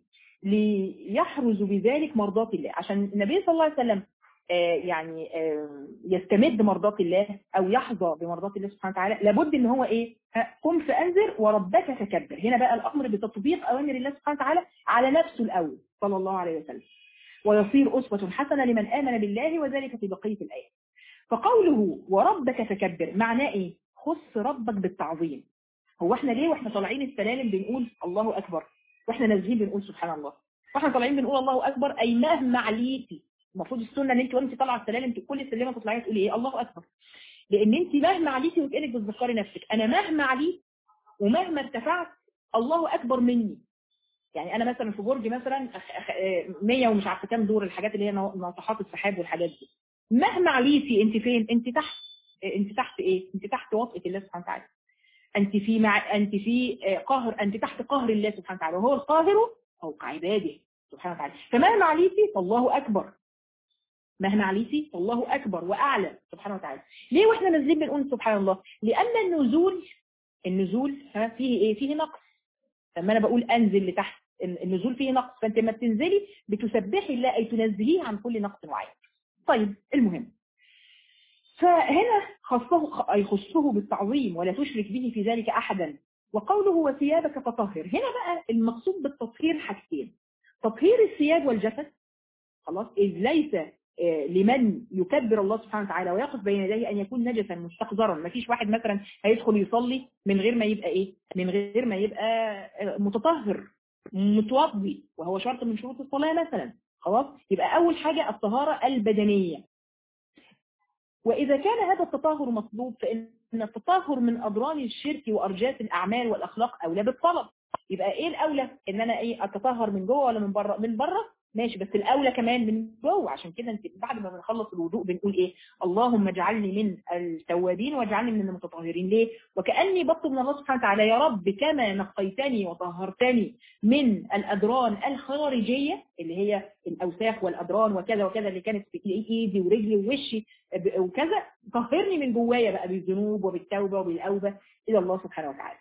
ليحرز بذلك مرضات الله عشان النبي صلى الله عليه وسلم يعني يستمد مرضات الله او يحظى بمرضات الله سبحانه وتعالى لابد ان هو ايه قم فانذر وربك فكبر هنا بقى الامر بتطبيق اوامر الله سبحانه وتعالى على نفسه الاول صلى الله عليه وسلم ويصير اسوه حسنه لمن امن بالله وذلك في بقيه الايه فقوله وربك فكبر معناه ايه خص ربك بالتعظيم هو احنا ليه واحنا طالعين السلالم بنقول الله اكبر واحنا نازلين بنقول سبحان الله واحنا طالعين بنقول الله اكبر اي مهما عليتي المفروض السنه ان انت وانت طالعه السلالم كل سلمه تطلعي تقولي ايه الله اكبر لان انت مهما عليتي وكانك بتذكري نفسك انا مهما عليت ومهما ارتفعت الله اكبر مني يعني انا مثلا في برج مثلا 100 ومش عارفه كام دور الحاجات اللي هي ناطحات السحاب والحاجات دي مهما عليتي انت فين انت تحت انت تحت ايه انت تحت وطئه الله سبحانه وتعالى انت في مع انت في قهر انت تحت قهر الله سبحانه وتعالى وهو القاهر فوق عباده سبحانه وتعالى فمهما عليتي فالله اكبر مهما عليتي فالله اكبر واعلى سبحانه وتعالى ليه واحنا نازلين بنقول سبحان الله لان النزول النزول ها فيه ايه فيه نقص لما انا بقول انزل لتحت النزول فيه نقص فانت لما بتنزلي بتسبحي الله اي تنزليه عن كل نقص وعيب طيب المهم فهنا خصه أي خصه بالتعظيم ولا تشرك به في ذلك أحدا وقوله وثيابك فطهر هنا بقى المقصود بالتطهير حاجتين تطهير الثياب والجسد خلاص إذ ليس لمن يكبر الله سبحانه وتعالى ويقف بين يديه أن يكون نجسا مستقذرا ما فيش واحد مثلا هيدخل يصلي من غير ما يبقى إيه من غير ما يبقى متطهر متوضي وهو شرط من شروط الصلاة مثلا خلاص يبقى أول حاجة الطهارة البدنية وإذا كان هذا التطهر مطلوب فإن التطهر من أضرار الشرك وأرجاس الأعمال والأخلاق أولى بالطلب يبقى إيه الأولى إن أنا إيه أتطهر من جوه ولا من بره من بره ماشي بس الأولى كمان من جوه عشان كده انت بعد ما بنخلص الوضوء بنقول إيه اللهم اجعلني من التوابين واجعلني من المتطهرين ليه وكأني بطلب من الله سبحانه وتعالى يا رب كما نقيتني وطهرتني من الأدران الخارجية اللي هي الأوساخ والأدران وكذا وكذا اللي كانت في إيدي ورجلي ووشي وكذا طهرني من جوايا بقى بالذنوب وبالتوبة وبالأوبة إلى الله سبحانه وتعالى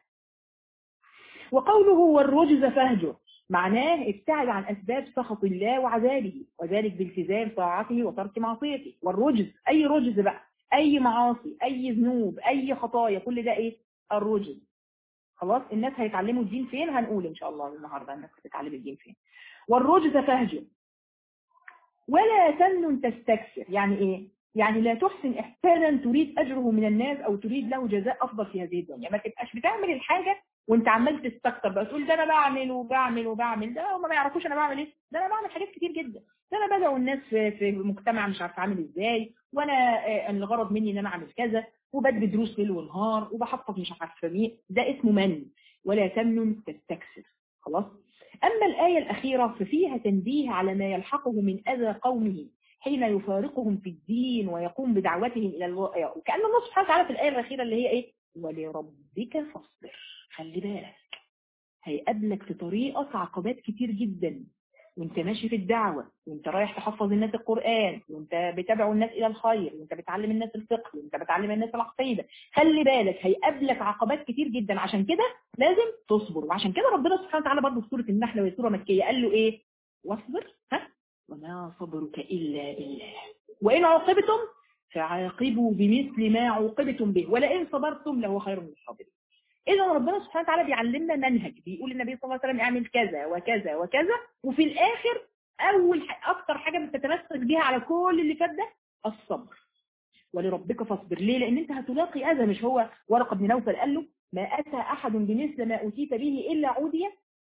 وقوله والرجز فهجر معناه ابتعد عن أسباب سخط الله وعذابه وذلك بالتزام طاعته وترك معصيته والرجز أي رجز بقى أي معاصي أي ذنوب أي خطايا كل ده إيه الرجز خلاص الناس هيتعلموا الدين فين هنقول إن شاء الله النهاردة الناس هتتعلم الدين فين والرجز فهجر ولا تمنن تستكثر يعني إيه يعني لا تحسن إحسانا تريد أجره من الناس أو تريد له جزاء أفضل في هذه الدنيا ما تبقاش بتعمل الحاجة وانت عمال تستكتر بقى تقول ده انا بعمل وبعمل وبعمل ده هم ما يعرفوش انا بعمل ايه ده انا بعمل حاجات كتير جدا ده انا بدعو الناس في, في مجتمع مش عارفه عامل ازاي وانا الغرض مني ان انا اعمل كذا وبدي دروس ليل ونهار وبحفظ مش عارفه مين ده اسمه من ولا تمنن تستكثر خلاص اما الايه الاخيره ففيها تنبيه على ما يلحقه من اذى قومه حين يفارقهم في الدين ويقوم بدعوتهم الى الله وكان الله سبحانه وتعالى في الايه الاخيره اللي هي ايه ولربك فاصبر خلي بالك هيقابلك في طريقك عقبات كتير جدا وانت ماشي في الدعوة وانت رايح تحفظ الناس القرآن وانت بتدعو الناس الى الخير وانت بتعلم الناس الفقه وانت بتعلم الناس العقيدة خلي بالك هيقابلك عقبات كتير جدا عشان كده لازم تصبر وعشان كده ربنا سبحانه وتعالى برضه في سورة النحل وهي سورة مكية قال له ايه واصبر ها وما صبرك إلا بالله وإن عوقبتم فعاقبوا بمثل ما عوقبتم به ولئن صبرتم لهو خير من الصابرين إذا ربنا سبحانه وتعالى بيعلمنا منهج بيقول النبي صلى الله عليه وسلم اعمل كذا وكذا وكذا وفي الآخر أول أكتر حاجة بتتمسك بيها على كل اللي فات ده الصبر ولربك فاصبر ليه لأن أنت هتلاقي أذى مش هو ورقة بن نوفل قال له ما أتى أحد بمثل ما أتيت به إلا عودي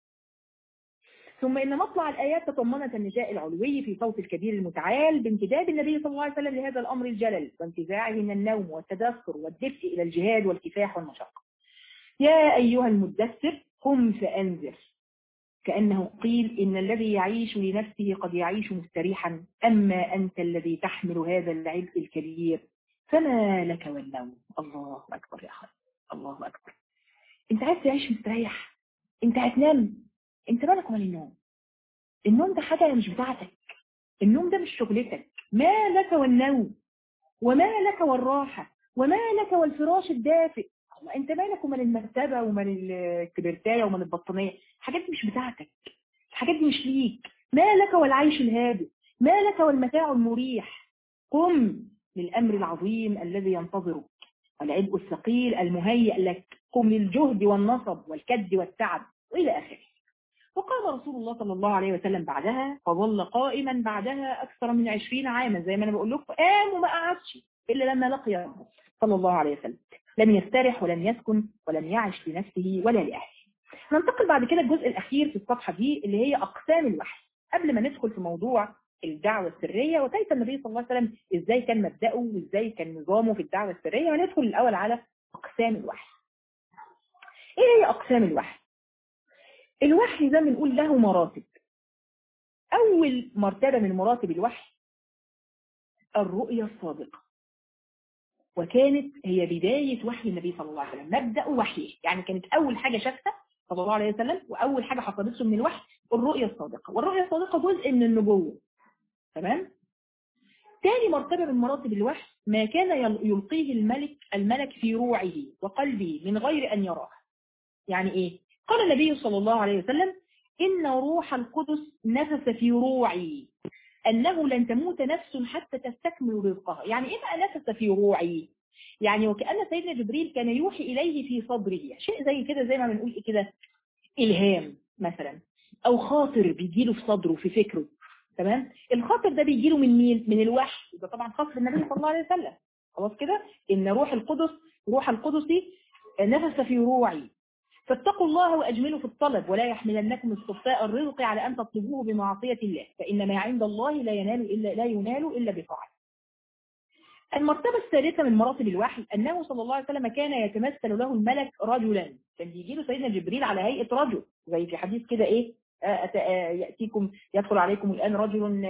ثم إن مطلع الآيات تضمنت النداء العلوي في صوت الكبير المتعال بانتداب النبي صلى الله عليه وسلم لهذا الأمر الجلل وانتزاعه من النوم والتدثر والدفء إلى الجهاد والكفاح والمشقة يا أيها المدثر قم فأنذر كأنه قيل إن الذي يعيش لنفسه قد يعيش مستريحا أما أنت الذي تحمل هذا العبء الكبير فما لك والنوم الله أكبر يا أخي الله أكبر أنت عايز تعيش مستريح أنت هتنام أنت مالك ومال النوم النوم ده حاجة مش بتاعتك النوم ده مش شغلتك ما لك والنوم وما لك والراحة وما لك والفراش الدافئ انت مالك ومال المرتبه ومال الكبرتايه ومال البطانيه الحاجات دي مش بتاعتك الحاجات دي مش ليك ما لك والعيش الهادئ ما لك والمتاع المريح قم للامر العظيم الذي ينتظرك والعبء الثقيل المهيئ لك قم للجهد والنصب والكد والتعب والى اخره وقام رسول الله صلى الله عليه وسلم بعدها فظل قائما بعدها اكثر من عشرين عاما زي ما انا بقول لكم قام وما قعدش إلا لما لقي ربه صلى الله عليه وسلم لم يسترح ولم يسكن ولم يعش لنفسه ولا لأهله ننتقل بعد كده الجزء الأخير في الصفحة دي اللي هي أقسام الوحي قبل ما ندخل في موضوع الدعوة السرية وكيف النبي صلى الله عليه وسلم ازاي كان مبدأه وازاي كان نظامه في الدعوة السرية وندخل الأول على أقسام الوحي ايه هي أقسام الوحي الوحي ده بنقول له مراتب أول مرتبة من مراتب الوحي الرؤية الصادقة وكانت هي بداية وحي النبي صلى الله عليه وسلم مبدأ وحيه يعني كانت أول حاجة شافها صلى الله عليه وسلم وأول حاجة حصلت له من الوحي الرؤية الصادقة والرؤية الصادقة جزء من النبوة تمام تاني مرتبة من مراتب الوحي ما كان يلقيه الملك الملك في روعه وقلبه من غير أن يراه يعني إيه قال النبي صلى الله عليه وسلم إن روح القدس نفس في روعي أنه لن تموت نفس حتى تستكمل رزقها يعني إيه بقى نفس في روعي يعني وكأن سيدنا جبريل كان يوحي إليه في صدره شيء زي كده زي ما بنقول إيه كده إلهام مثلا أو خاطر بيجيله في صدره في فكره تمام الخاطر ده بيجيله من مين من الوحي ده طبعا خاص بالنبي صلى الله عليه وسلم خلاص كده ان روح القدس روح القدس نفس في روعي فاتقوا الله واجملوا في الطلب ولا يحملنكم استخفاء الرزق على ان تطلبوه بمعصيه الله فان ما عند الله لا ينال الا لا ينال الا بطاعته المرتبة الثالثة من مراتب الوحي أنه صلى الله عليه وسلم كان يتمثل له الملك رجلا كان بيجي له سيدنا جبريل على هيئة رجل زي في حديث كده إيه يأتيكم يدخل عليكم الآن رجل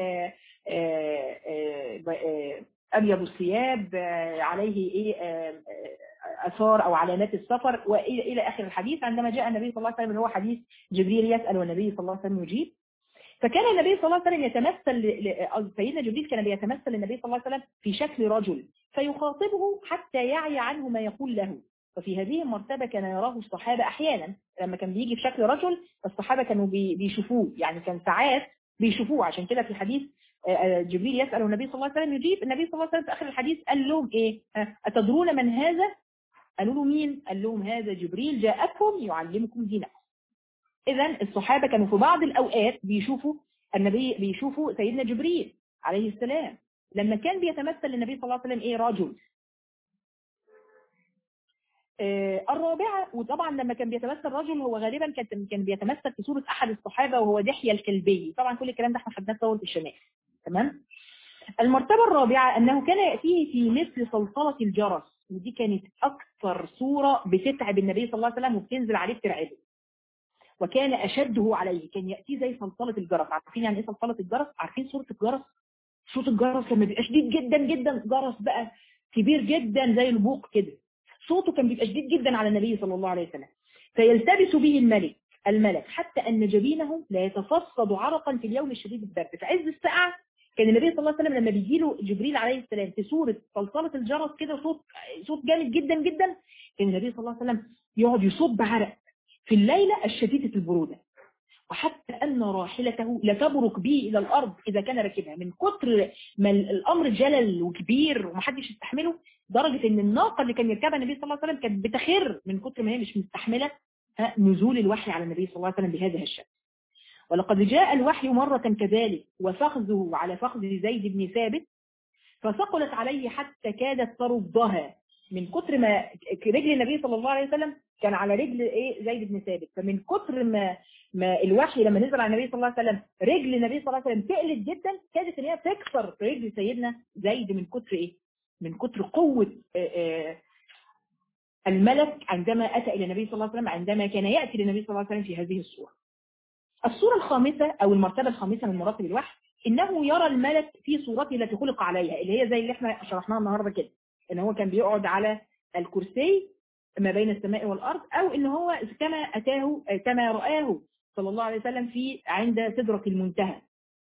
أبيض الثياب عليه إيه أثار أو علامات السفر وإلى إلى آخر الحديث عندما جاء النبي صلى الله عليه وسلم اللي هو حديث جبريل يسأل والنبي صلى الله عليه وسلم يجيب فكان النبي صلى الله عليه وسلم يتمثل سيدنا جبريل كان بيتمثل النبي صلى الله عليه وسلم في شكل رجل فيخاطبه حتى يعي عنه ما يقول له وفي هذه المرتبة كان يراه الصحابة أحيانا لما كان بيجي في شكل رجل الصحابة كانوا بيشوفوه يعني كان ساعات بيشوفوه عشان كده في حديث جبريل يسأل النبي صلى الله عليه وسلم يجيب النبي صلى الله عليه وسلم في آخر الحديث قال لهم إيه أتدرون من هذا قالوا له مين قال لهم هذا جبريل جاءكم يعلمكم دينكم إذا الصحابة كانوا في بعض الأوقات بيشوفوا النبي بيشوفوا سيدنا جبريل عليه السلام لما كان بيتمثل النبي صلى الله عليه وسلم إيه رجل آه الرابعة وطبعا لما كان بيتمثل رجل هو غالبا كان كان بيتمثل في صورة أحد الصحابة وهو دحية الكلبي طبعا كل الكلام ده احنا خدناه في دورة الشمال تمام المرتبة الرابعة أنه كان يأتيه في مثل صلصلة الجرس ودي كانت أكثر صورة بتتعب النبي صلى الله عليه وسلم وبتنزل عليه بترعبه وكان أشده عليه كان يأتيه زي صلصلة الجرس عارفين يعني إيه صلصلة الجرس عارفين صورة الجرس صوت الجرس لما بيبقى شديد جدا جدا جرس بقى كبير جدا زي البوق كده صوته كان بيبقى شديد جدا على النبي صلى الله عليه وسلم فيلتبس به الملك الملك حتى أن جبينه لا يتفصد عرقا في اليوم الشديد البرد في عز الساعة كان النبي صلى الله عليه وسلم لما بيجي له جبريل عليه السلام في صورة صلصلة الجرس كده صوت صوت جامد جدا جدا كان النبي صلى الله عليه وسلم يقعد يصب عرق في الليلة الشديدة البرودة وحتى أن راحلته لتبرك به إلى الأرض إذا كان راكبها من كتر ما الأمر جلل وكبير ومحدش يستحمله درجة أن الناقة اللي كان يركبها النبي صلى الله عليه وسلم كانت بتخر من كتر ما هي مش مستحملة نزول الوحي على النبي صلى الله عليه وسلم بهذا الشكل ولقد جاء الوحي مرة كذلك وفخذه على فخذ زيد بن ثابت فثقلت عليه حتى كادت ترضها من كتر ما رجل النبي صلى الله عليه وسلم كان على رجل ايه زيد بن ثابت فمن كتر ما ما الوحي لما نزل على النبي صلى الله عليه وسلم رجل النبي صلى الله عليه وسلم تقلت جدا كادت ان هي تكسر رجل سيدنا زيد من كتر ايه من كتر قوة الملك عندما أتى إلى النبي صلى الله عليه وسلم عندما كان يأتي للنبي صلى الله عليه وسلم في هذه الصورة الصورة الخامسة أو المرتبة الخامسة من مراتب الوحي إنه يرى الملك في صورته التي خلق عليها اللي هي زي اللي احنا شرحناها النهاردة كده إن هو كان بيقعد على الكرسي ما بين السماء والأرض أو إن هو كما أتاه كما رآه صلى الله عليه وسلم في عند سدرة المنتهى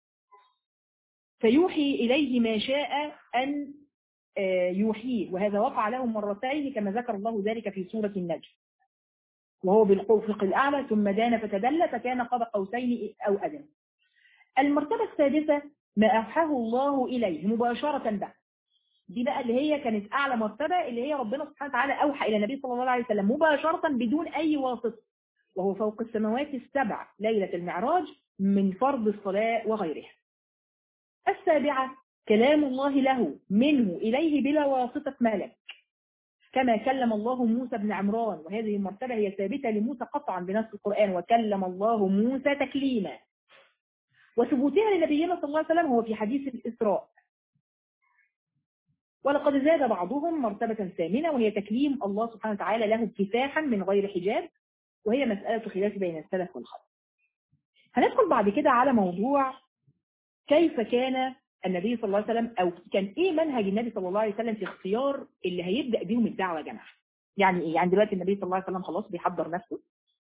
فيوحي إليه ما شاء أن يوحيه وهذا وقع له مرتين كما ذكر الله ذلك في سورة النجم وهو بالأفق الأعلى ثم دان فتدلى فكان قاب قوسين أو أدنى المرتبة السادسة ما أوحاه الله إليه مباشرة بقى دي بقى اللي هي كانت أعلى مرتبة اللي هي ربنا سبحانه وتعالى أوحى إلى النبي صلى الله عليه وسلم مباشرة بدون أي واسطة وهو فوق السماوات السبع ليلة المعراج من فرض الصلاة وغيرها السابعة كلام الله له منه إليه بلا واسطة ملك كما كلم الله موسى بن عمران وهذه المرتبة هي ثابتة لموسى قطعا بنص القرآن وكلم الله موسى تكليما وثبوتها لنبينا صلى الله عليه وسلم هو في حديث الإسراء ولقد زاد بعضهم مرتبة ثامنة وهي تكليم الله سبحانه وتعالى له كفاحا من غير حجاب وهي مسألة خلاف بين السلف والخلف هندخل بعد كده على موضوع كيف كان النبي صلى الله عليه وسلم او كان ايه منهج النبي صلى الله عليه وسلم في اختيار اللي هيبدا بيهم الدعوه يا جماعه يعني ايه يعني دلوقتي النبي صلى الله عليه وسلم خلاص بيحضر نفسه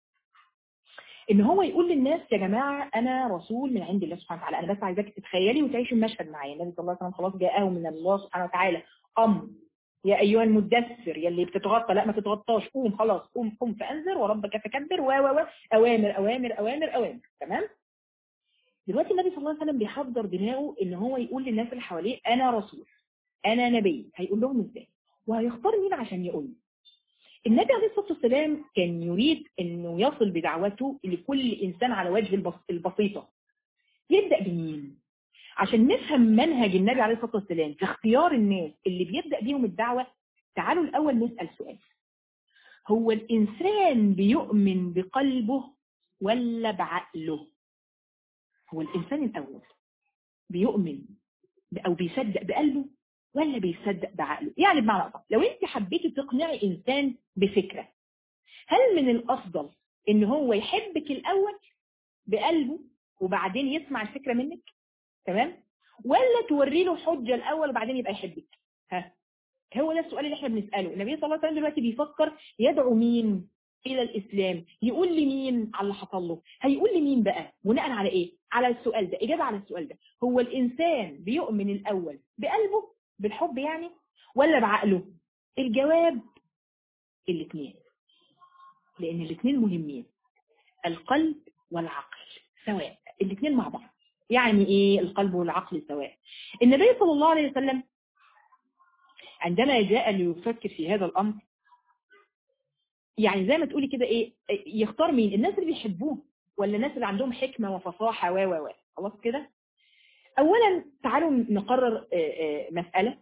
ان هو يقول للناس يا جماعه انا رسول من عند الله سبحانه وتعالى انا بس عايزاك تتخيلي وتعيشي المشهد معايا النبي صلى الله عليه وسلم خلاص جاءه من الله سبحانه وتعالى امر يا ايها المدثر يا اللي بتتغطى لا ما تتغطاش قوم خلاص قوم قوم فانذر وربك فكبر و و اوامر اوامر اوامر اوامر تمام دلوقتي النبي صلى الله عليه وسلم بيحضر دماغه ان هو يقول للناس اللي حواليه انا رسول انا نبي هيقول لهم ازاي وهيختار مين عشان يقول النبي عليه الصلاه والسلام كان يريد انه يصل بدعوته لكل انسان على وجه البسيطه يبدا بمين عشان نفهم منهج النبي عليه الصلاه والسلام في اختيار الناس اللي بيبدا بيهم الدعوه تعالوا الاول نسال سؤال هو الانسان بيؤمن بقلبه ولا بعقله هو الإنسان الأول بيؤمن أو بيصدق بقلبه ولا بيصدق بعقله يعني بمعنى أصح لو أنت حبيتي تقنعي إنسان بفكرة هل من الأفضل إن هو يحبك الأول بقلبه وبعدين يسمع الفكرة منك تمام ولا توري له حجة الأول وبعدين يبقى يحبك ها هو ده السؤال اللي احنا بنسأله النبي صلى الله عليه وسلم دلوقتي بيفكر يدعو مين الى الاسلام يقول لمين على اللي حصل له هيقول لمين بقى بناء على ايه على السؤال ده اجابه على السؤال ده هو الانسان بيؤمن الاول بقلبه بالحب يعني ولا بعقله الجواب الاثنين لان الاثنين مهمين القلب والعقل سواء الاثنين مع بعض يعني ايه القلب والعقل سواء النبي صلى الله عليه وسلم عندما جاء ليفكر في هذا الامر يعني زي ما تقولي كده ايه يختار مين الناس اللي بيحبوه ولا الناس اللي عندهم حكمة وفصاحة و و و خلاص كده اولا تعالوا نقرر مسألة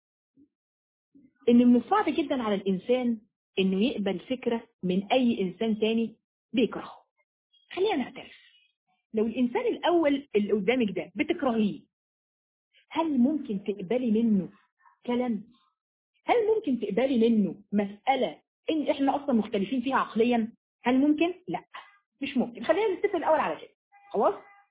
ان من الصعب جدا على الانسان انه يقبل فكرة من اي انسان تاني بيكرهه خلينا نعترف لو الانسان الاول اللي قدامك ده بتكرهيه هل ممكن تقبلي منه كلام هل ممكن تقبلي منه مسألة ان احنا اصلا مختلفين فيها عقليا هل ممكن لا مش ممكن خلينا نتفق الاول على كده خلاص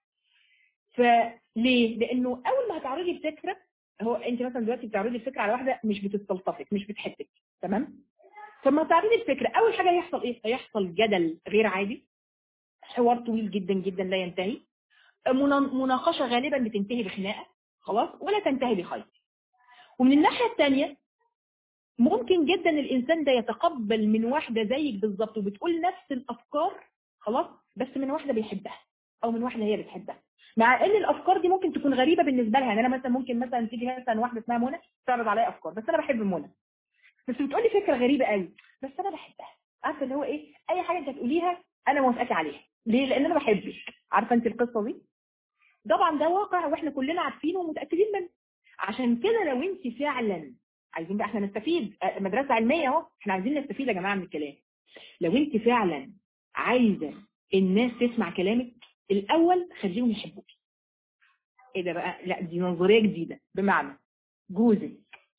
فليه لانه اول ما هتعرضي الفكره هو انت مثلا دلوقتي بتعرضي الفكره على واحده مش بتستلطفك مش بتحبك تمام فلما تعرضي الفكره اول حاجه هيحصل ايه هيحصل جدل غير عادي حوار طويل جدا جدا لا ينتهي مناقشه غالبا بتنتهي بخناقه خلاص ولا تنتهي بخير ومن الناحيه الثانيه ممكن جدا الانسان ده يتقبل من واحده زيك بالظبط وبتقول نفس الافكار خلاص بس من واحده بيحبها او من واحده هي بتحبها مع ان الافكار دي ممكن تكون غريبه بالنسبه لها يعني انا مثلا ممكن مثلا تيجي مثلا واحده اسمها منى تعرض عليا افكار بس انا بحب منى بس بتقولي فكره غريبه قوي بس انا بحبها عارفه اللي هو ايه اي حاجه انت تقوليها انا موافقاكي عليها ليه لان انا بحبك عارفه انت القصه دي طبعا ده واقع واحنا كلنا عارفينه ومتاكدين منه عشان كده لو انت فعلا عايزين بقى احنا نستفيد مدرسه علميه اهو احنا عايزين نستفيد يا جماعه من الكلام لو انت فعلا عايزه الناس تسمع كلامك الاول خليهم يحبوك ايه ده بقى لا دي نظريه جديده بمعنى جوزك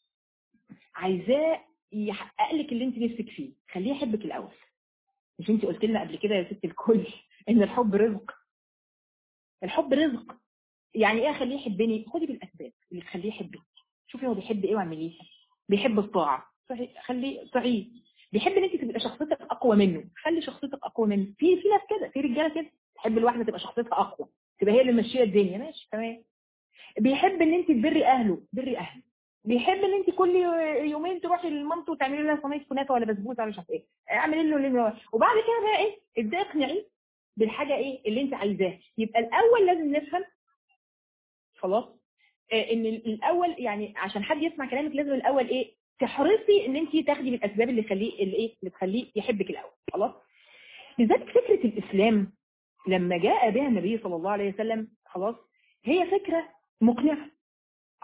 عايزاه يحقق لك اللي انت نفسك فيه خليه يحبك الاول مش انت قلت لنا قبل كده يا ست الكل ان الحب رزق الحب رزق يعني ايه اخليه يحبني خدي بالاسباب اللي تخليه يحبك شوفي هو بيحب ايه واعمليه بيحب الطاعه خليه سعيد بيحب ان انت تبقى شخصيتك اقوى منه خلي شخصيتك اقوى منه في في ناس كده في رجاله كده تحب الواحده تبقى شخصيتها اقوى تبقى هي اللي ماشيه الدنيا ماشي تمام بيحب ان انت تبري اهله بري اهله بيحب ان انت كل يومين تروحي لمامته وتعملي لها صينيه كنافه ولا بسبوسه ولا مش عارف ايه اعملي له اللي وبعد كده بقى ايه ابداي اقنعيه بالحاجه ايه اللي انت عايزاها يبقى الاول لازم نفهم خلاص آه ان الاول يعني عشان حد يسمع كلامك لازم الاول ايه تحرصي ان انت تاخدي بالاسباب اللي تخليه اللي ايه اللي تخليه يحبك الاول خلاص لذلك فكره الاسلام لما جاء بها النبي صلى الله عليه وسلم خلاص هي فكره مقنعه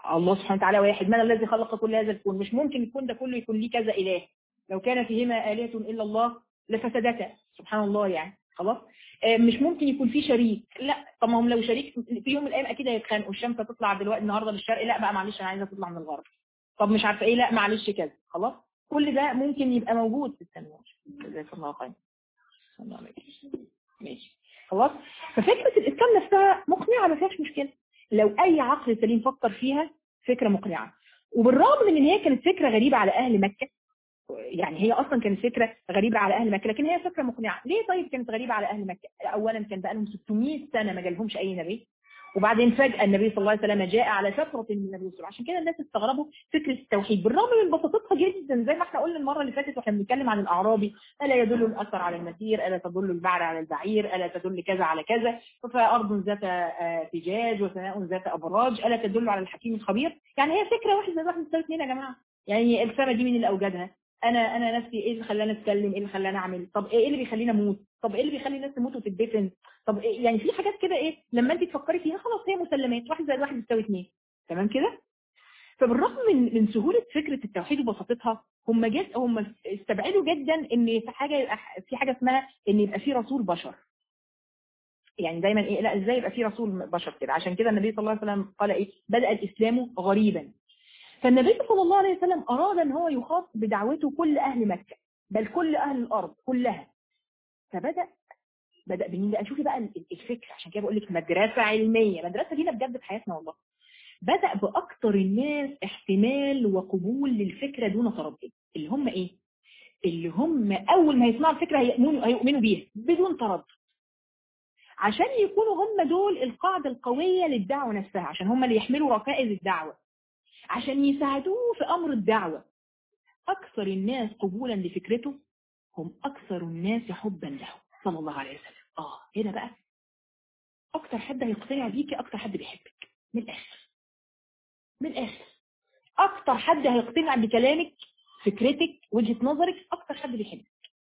الله سبحانه وتعالى واحد من الذي خلق كل هذا الكون مش ممكن الكون ده كله يكون ليه كذا اله لو كان فيهما آلهة إلا الله لفسدتا سبحان الله يعني خلاص آه، مش ممكن يكون في شريك لا طب ما هم لو شريك في يوم من الايام اكيد هيتخانقوا الشمس هتطلع دلوقتي النهارده للشرق لا بقى معلش انا عايزه تطلع من الغرب طب مش عارفه ايه لا معلش كذا خلاص كل ده ممكن يبقى موجود في التنوير جزاك الله خير صلى الله عليه وسلم. ماشي خلاص ففكره الاسلام نفسها مقنعه ما فيهاش مشكله لو اي عقل سليم فكر فيها فكره مقنعه وبالرغم من ان هي كانت فكره غريبه على اهل مكه يعني هي اصلا كانت فكره غريبه على اهل مكه لكن هي فكره مقنعه ليه طيب كانت غريبه على اهل مكه اولا كان بقى لهم 600 سنه ما جالهمش اي نبي وبعدين فجاه النبي صلى الله عليه وسلم جاء على فتره من النبي صلى الله عليه وسلم عشان كده الناس استغربوا فكره التوحيد بالرغم من بساطتها جدا زي ما احنا قلنا المره اللي فاتت واحنا بنتكلم عن الاعرابي الا يدل الاثر على المسير الا تدل البعر على البعير الا تدل كذا على كذا فارض ذات آه، فجاج وسماء ذات ابراج الا تدل على الحكيم الخبير يعني هي فكره واحده زي واحد تساوي اثنين يا جماعه يعني السما دي مين اللي اوجدها انا انا نفسي ايه اللي خلاني اتكلم ايه اللي خلاني اعمل طب ايه اللي بيخليني اموت طب ايه اللي بيخلي الناس تموت وتدفن طب إيه يعني في حاجات كده ايه لما انت تفكري فيها خلاص هي مسلمات واحد زائد واحد يساوي اثنين تمام كده فبالرغم من من سهوله فكره التوحيد وبساطتها هم جد هم استبعدوا جدا ان في حاجه يبقى في حاجه اسمها ان يبقى في رسول بشر يعني دايما ايه لا ازاي يبقى في رسول بشر كده عشان كده النبي صلى الله عليه وسلم قال ايه بدا الاسلام غريبا فالنبي صلى الله عليه وسلم أراد أن هو يخاطب بدعوته كل أهل مكة بل كل أهل الأرض كلها فبدأ بدأ بمين بقى شوفي بقى الفكرة عشان كده بقول لك مدرسة علمية مدرسة لينا بجد في حياتنا والله بدأ بأكتر الناس احتمال وقبول للفكرة دون تردد اللي هم إيه؟ اللي هم أول ما يسمعوا الفكرة هيؤمنوا هيؤمنوا بيها بدون تردد عشان يكونوا هم دول القاعدة القوية للدعوة نفسها عشان هم اللي يحملوا ركائز الدعوة عشان يساعدوه في أمر الدعوة أكثر الناس قبولا لفكرته هم أكثر الناس حبا له صلى الله عليه وسلم آه هنا بقى أكثر حد هيقتنع بيكي أكثر حد بيحبك من الآخر من الآخر أكثر حد هيقتنع بكلامك فكرتك وجهة نظرك أكثر حد بيحبك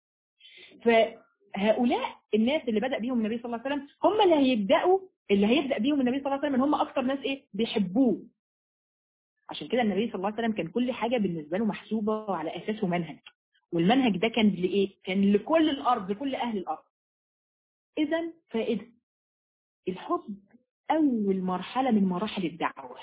فهؤلاء الناس اللي بدأ بيهم النبي صلى الله عليه وسلم هم اللي هيبدأوا اللي هيبدأ بيهم النبي صلى الله عليه وسلم هم أكثر ناس إيه بيحبوه عشان كده النبي صلى الله عليه وسلم كان كل حاجة بالنسبة له محسوبة وعلى أساسه منهج والمنهج ده كان لإيه؟ كان لكل الأرض لكل أهل الأرض إذا فائدة الحب أول مرحلة من مراحل الدعوة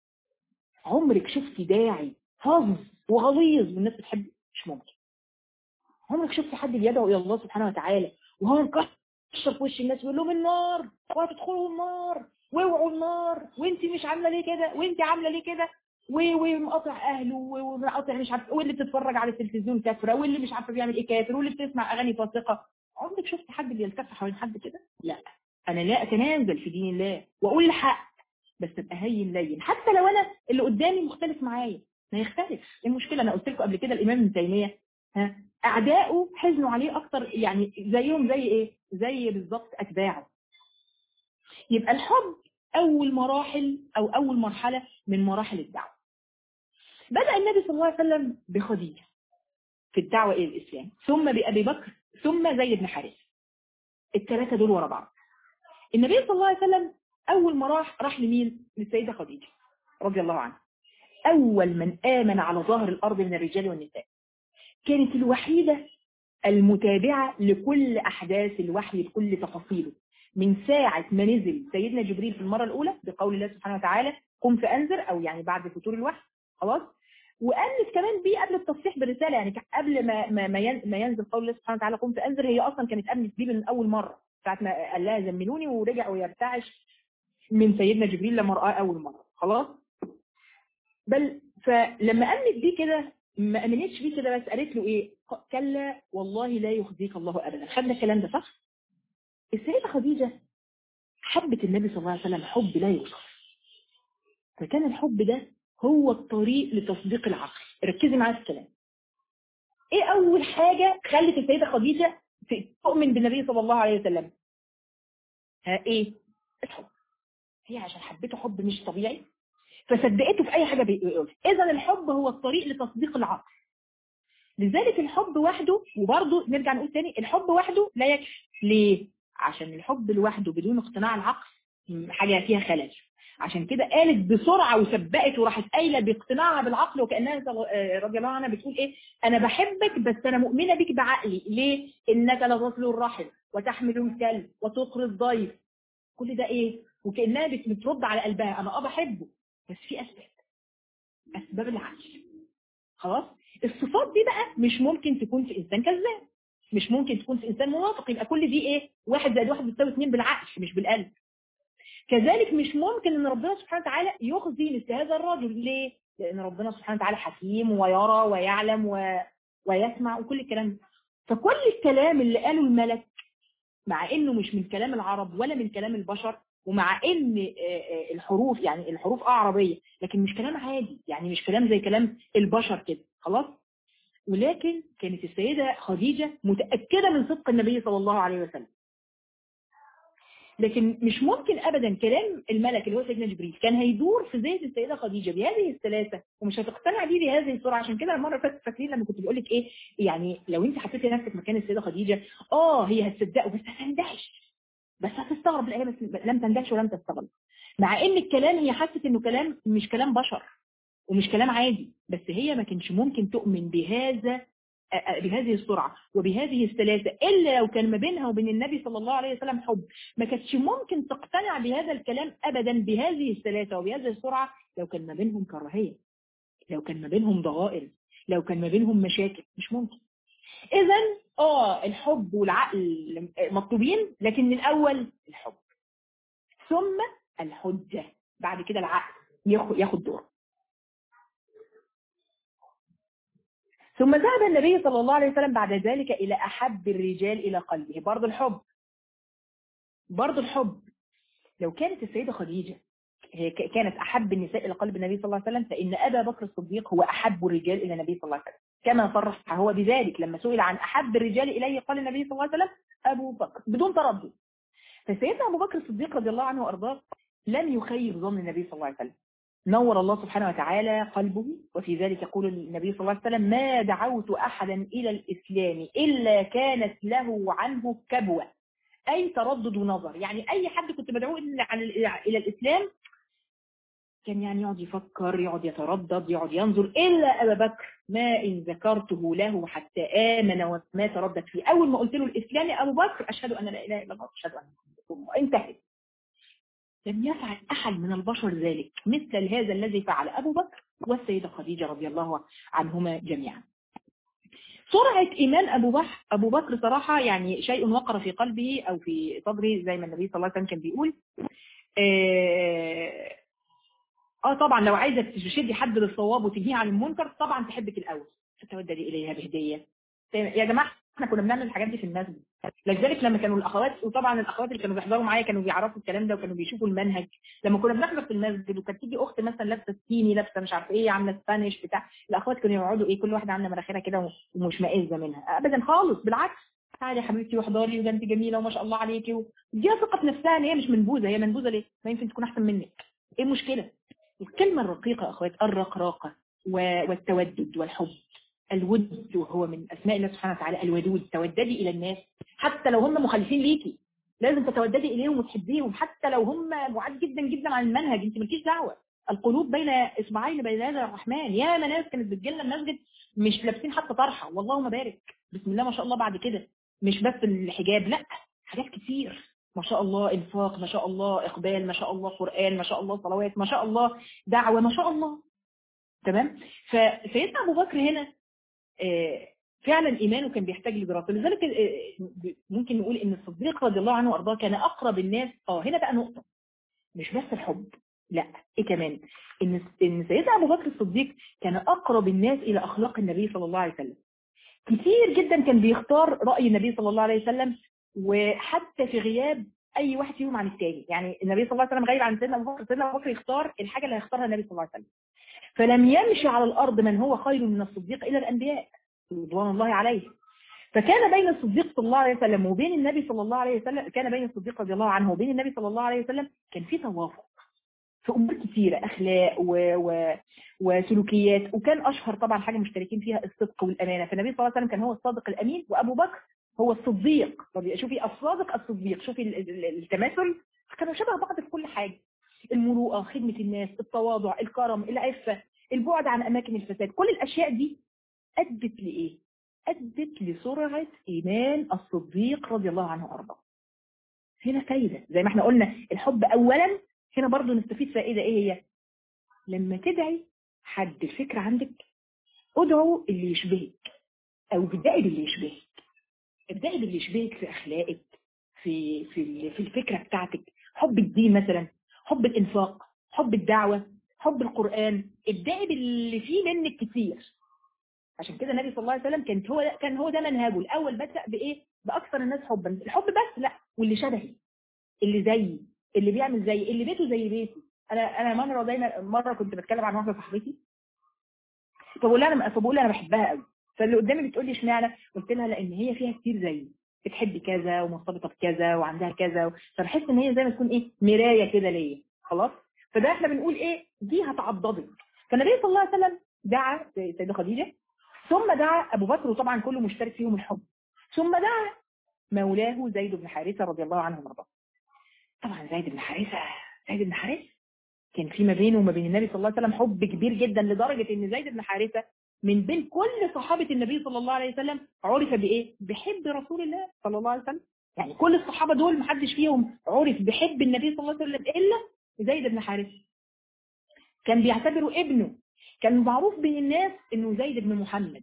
عمرك شفتي داعي هظ وغليظ والناس بتحب مش ممكن عمرك شفتي حد بيدعو إلى الله سبحانه وتعالى وهو مكشر في وش الناس ويقول لهم النار وهتدخلوا النار واوعوا النار وانت مش عامله ليه كده وانت عامله ليه كده ومقاطع اهله ومقاطع مش عارف واللي بتتفرج على التلفزيون كافره واللي مش عارفه بيعمل ايه كافر واللي بتسمع اغاني فاسقه عمرك شفت حد بيلتف حوالين حد كده لا انا لا اتنازل في دين الله واقول الحق بس ابقى هين لين حتى لو انا اللي قدامي مختلف معايا ما يختلف ايه المشكله انا قلت لكم قبل كده الامام ابن تيميه ها اعدائه حزنوا عليه اكتر يعني زيهم زي ايه زي بالظبط اتباعه يبقى الحب اول مراحل او اول مرحله من مراحل الدعوه بدأ النبي صلى الله عليه وسلم بخديجة في الدعوة إلى الإسلام ثم بأبي بكر ثم زيد بن حارثة الثلاثة دول ورا بعض النبي صلى الله عليه وسلم أول ما راح راح لمين؟ للسيدة خديجة رضي الله عنها أول من آمن على ظهر الأرض من الرجال والنساء كانت الوحيدة المتابعة لكل أحداث الوحي بكل تفاصيله من ساعة ما نزل سيدنا جبريل في المرة الأولى بقول الله سبحانه وتعالى قم فأنذر أو يعني بعد فتور الوحي خلاص وأنس كمان بيه قبل التصحيح بالرسالة يعني قبل ما ما ما ينزل قول الله سبحانه وتعالى قم فأنذر هي أصلا كانت أمنت بيه من أول مرة ساعة ما قال لها زملوني ورجع ويرتعش من سيدنا جبريل لما رآه أول مرة خلاص بل فلما أمنت بيه كده ما أمنتش بيه كده بس قالت له إيه كلا والله لا يخزيك الله أبدا خدنا الكلام ده صح السيدة خديجة حبت النبي صلى الله عليه وسلم حب لا يوصف فكان الحب ده هو الطريق لتصديق العقل ركزي معايا في الكلام ايه اول حاجة خلت السيدة خديجة تؤمن بالنبي صلى الله عليه وسلم ها ايه الحب هي عشان حبته حب مش طبيعي فصدقته في اي حاجة بيقول اذا الحب هو الطريق لتصديق العقل لذلك الحب وحده وبرضه نرجع نقول تاني الحب وحده لا يكفي ليه عشان الحب لوحده بدون اقتناع العقل حاجة فيها خلل عشان كده قالت بسرعة وسبقت وراحت قايلة باقتناعها بالعقل وكأنها رضي الله عنها بتقول ايه انا بحبك بس انا مؤمنة بك بعقلي ليه انك لتصل الرحم وتحمل الكلب وتقري الضيف كل ده ايه وكأنها بترد على قلبها انا اه بحبه بس في اسباب اسباب العقل خلاص الصفات دي بقى مش ممكن تكون في انسان كذاب مش ممكن تكون في انسان منافق يبقى كل دي ايه واحد زائد واحد بتساوي اثنين بالعقل مش بالقلب كذلك مش ممكن ان ربنا سبحانه وتعالى يخزي مثل هذا الرجل ليه لان ربنا سبحانه وتعالى حكيم ويرى ويعلم و... ويسمع وكل الكلام ده فكل الكلام اللي قاله الملك مع انه مش من كلام العرب ولا من كلام البشر ومع ان الحروف يعني الحروف اه عربيه لكن مش كلام عادي يعني مش كلام زي كلام البشر كده خلاص ولكن كانت السيدة خديجة متأكدة من صدق النبي صلى الله عليه وسلم لكن مش ممكن ابدا كلام الملك اللي هو سيدنا جبريل كان هيدور في ذهن السيده خديجه بهذه الثلاثه ومش هتقتنع بيه بهذه السرعه عشان كده المره اللي فاتت فاكرين لما كنت بقول لك ايه يعني لو انت حطيتي نفسك مكان السيده خديجه اه هي هتصدقه بس هتندهش بس هتستغرب لا بس لم تندهش ولم تستغرب مع ان الكلام هي حست انه كلام مش كلام بشر ومش كلام عادي بس هي ما كانش ممكن تؤمن بهذا بهذه السرعة وبهذه الثلاثة إلا لو كان ما بينها وبين النبي صلى الله عليه وسلم حب ما كانتش ممكن تقتنع بهذا الكلام أبدا بهذه الثلاثة وبهذه السرعة لو كان ما بينهم كراهية لو كان ما بينهم ضغائر لو كان ما بينهم مشاكل مش ممكن إذا آه الحب والعقل مطلوبين لكن الأول الحب ثم الحجة بعد كده العقل ياخد دوره ثم ذهب النبي صلى الله عليه وسلم بعد ذلك إلى أحب الرجال إلى قلبه برضو الحب برضو الحب لو كانت السيدة خديجة هي كانت أحب النساء إلى قلب النبي صلى الله عليه وسلم فإن أبا بكر الصديق هو أحب الرجال إلى النبي صلى الله عليه وسلم كما صرح هو بذلك لما سئل عن أحب الرجال إليه قال النبي صلى الله عليه وسلم أبو بكر بدون تردد فسيدنا أبو بكر الصديق رضي الله عنه وأرضاه لم يخيب ظن النبي صلى الله عليه وسلم نور الله سبحانه وتعالى قلبه وفي ذلك يقول النبي صلى الله عليه وسلم ما دعوت أحدا إلى الإسلام إلا كانت له عنه كبوة أي تردد ونظر يعني أي حد كنت بدعوه إلى الإسلام كان يعني يقعد يفكر يقعد يتردد يقعد ينظر إلا أبا بكر ما إن ذكرته له حتى آمن وما تردد فيه أول ما قلت له الإسلام يا أبو بكر أشهد أن لا إله إلا الله أشهد أن انتهت لم يفعل أحد من البشر ذلك مثل هذا الذي فعل أبو بكر والسيدة خديجة رضي الله عنهما جميعا سرعة إيمان أبو بكر أبو بكر صراحة يعني شيء وقر في قلبه أو في صدره زي ما النبي صلى الله عليه وسلم كان بيقول آه, آه طبعا لو عايزة تشدي حد للصواب وتنهيه عن المنكر طبعا تحبك الأول فتوددي إليها بهدية يا جماعة احنا كنا بنعمل الحاجات دي في المسجد لذلك لما كانوا الاخوات وطبعا الاخوات اللي كانوا بيحضروا معايا كانوا بيعرفوا الكلام ده وكانوا بيشوفوا المنهج لما كنا بنحضر في المسجد وكانت تيجي اخت مثلا لابسه سكيني لابسه مش عارفه ايه عامله سبانيش بتاع الاخوات كانوا يقعدوا ايه كل واحده عامله مناخيرها كده ومشمئزه منها ابدا خالص بالعكس تعالي يا حبيبتي واحضري وده انت جميله وما شاء الله عليكي وديها ثقه في نفسها ان هي مش منبوذه هي منبوذه ليه؟ ما يمكن تكون احسن منك ايه المشكله؟ الكلمه الرقيقه يا اخوات الرقراقه والتودد والحب الود وهو من اسماء الله سبحانه وتعالى الودود توددي الى الناس حتى لو هم مخالفين ليكي لازم تتوددي اليهم وتحبيهم حتى لو هم بعاد جدا جدا عن المنهج انت مالكيش دعوه القلوب بين اصبعين بين يدي الرحمن يا ناس كانت بتجي لنا المسجد مش لابسين حتى طرحه واللهم بارك بسم الله ما شاء الله بعد كده مش بس الحجاب لا حاجات كتير ما شاء الله انفاق ما شاء الله اقبال ما شاء الله قران ما شاء الله صلوات ما شاء الله دعوه ما شاء الله تمام فسيدنا ابو بكر هنا فعلا ايمانه كان بيحتاج لدراسه لذلك ممكن نقول ان الصديق رضي الله عنه وارضاه كان اقرب الناس اه هنا بقى نقطه مش بس الحب لا ايه كمان ان ان سيدنا ابو بكر الصديق كان اقرب الناس الى اخلاق النبي صلى الله عليه وسلم كتير جدا كان بيختار راي النبي صلى الله عليه وسلم وحتى في غياب اي واحد فيهم عن الثاني يعني النبي صلى الله عليه وسلم غايب عن سيدنا ابو بكر سيدنا ابو بكر يختار الحاجه اللي هيختارها النبي صلى الله عليه وسلم فلم يمشي على الأرض من هو خير من الصديق إلى الأنبياء رضوان الله عليه فكان بين الصديق صلى الله عليه وسلم وبين النبي صلى الله عليه وسلم كان بين الصديق رضي الله عنه وبين النبي صلى الله عليه وسلم كان في توافق في أمور كثيرة أخلاق و... و... وسلوكيات وكان أشهر طبعا حاجة مشتركين فيها الصدق والأمانة فالنبي صلى الله عليه وسلم كان هو الصادق الأمين وأبو بكر هو الصديق شوفي الصادق الصديق شوفي التماثل كانوا شبه بعض في كل حاجة المروءه خدمه الناس التواضع الكرم العفه البعد عن اماكن الفساد كل الاشياء دي ادت لايه ادت لسرعه ايمان الصديق رضي الله عنه وارضاه هنا فايده زي ما احنا قلنا الحب اولا هنا برضو نستفيد فائده ايه هي لما تدعي حد الفكره عندك ادعو اللي يشبهك او ابدأي باللي يشبهك ابدأي باللي يشبهك في اخلاقك في في في الفكره بتاعتك حب الدين مثلا حب الانفاق حب الدعوه حب القران ابدأي باللي فيه منك كتير عشان كده النبي صلى الله عليه وسلم كان هو كان هو ده منهجه الاول بدأ بايه باكثر الناس حبا الحب بس لا واللي شبهي اللي زيي اللي بيعمل زيي اللي بيته زي بيتي انا انا مره دايما مره كنت بتكلم عن واحده صاحبتي فبقول لها انا فبقول لها انا بحبها قوي فاللي قدامي بتقول لي اشمعنى قلت لها لان هي فيها كتير زيي بتحب كذا ومرتبطه بكذا وعندها كذا فبحس ان هي زي ما تكون ايه مرايه كده ليا خلاص فده احنا بنقول ايه دي هتعضدك فالنبي صلى الله عليه وسلم دعا سيده خديجه ثم دعا ابو بكر وطبعا كله مشترك فيهم الحب ثم دعا مولاه زيد بن حارثه رضي الله عنه وارضاه طبعا زيد بن حارثه زيد بن حارثه كان في ما بينه وما بين النبي صلى الله عليه وسلم حب كبير جدا لدرجه ان زيد بن حارثه من بين كل صحابه النبي صلى الله عليه وسلم عرف بايه؟ بحب رسول الله صلى الله عليه وسلم يعني كل الصحابه دول ما حدش فيهم عرف بحب النبي صلى الله عليه وسلم الا زيد بن حارثه كان بيعتبره ابنه كان معروف بين الناس انه زيد بن محمد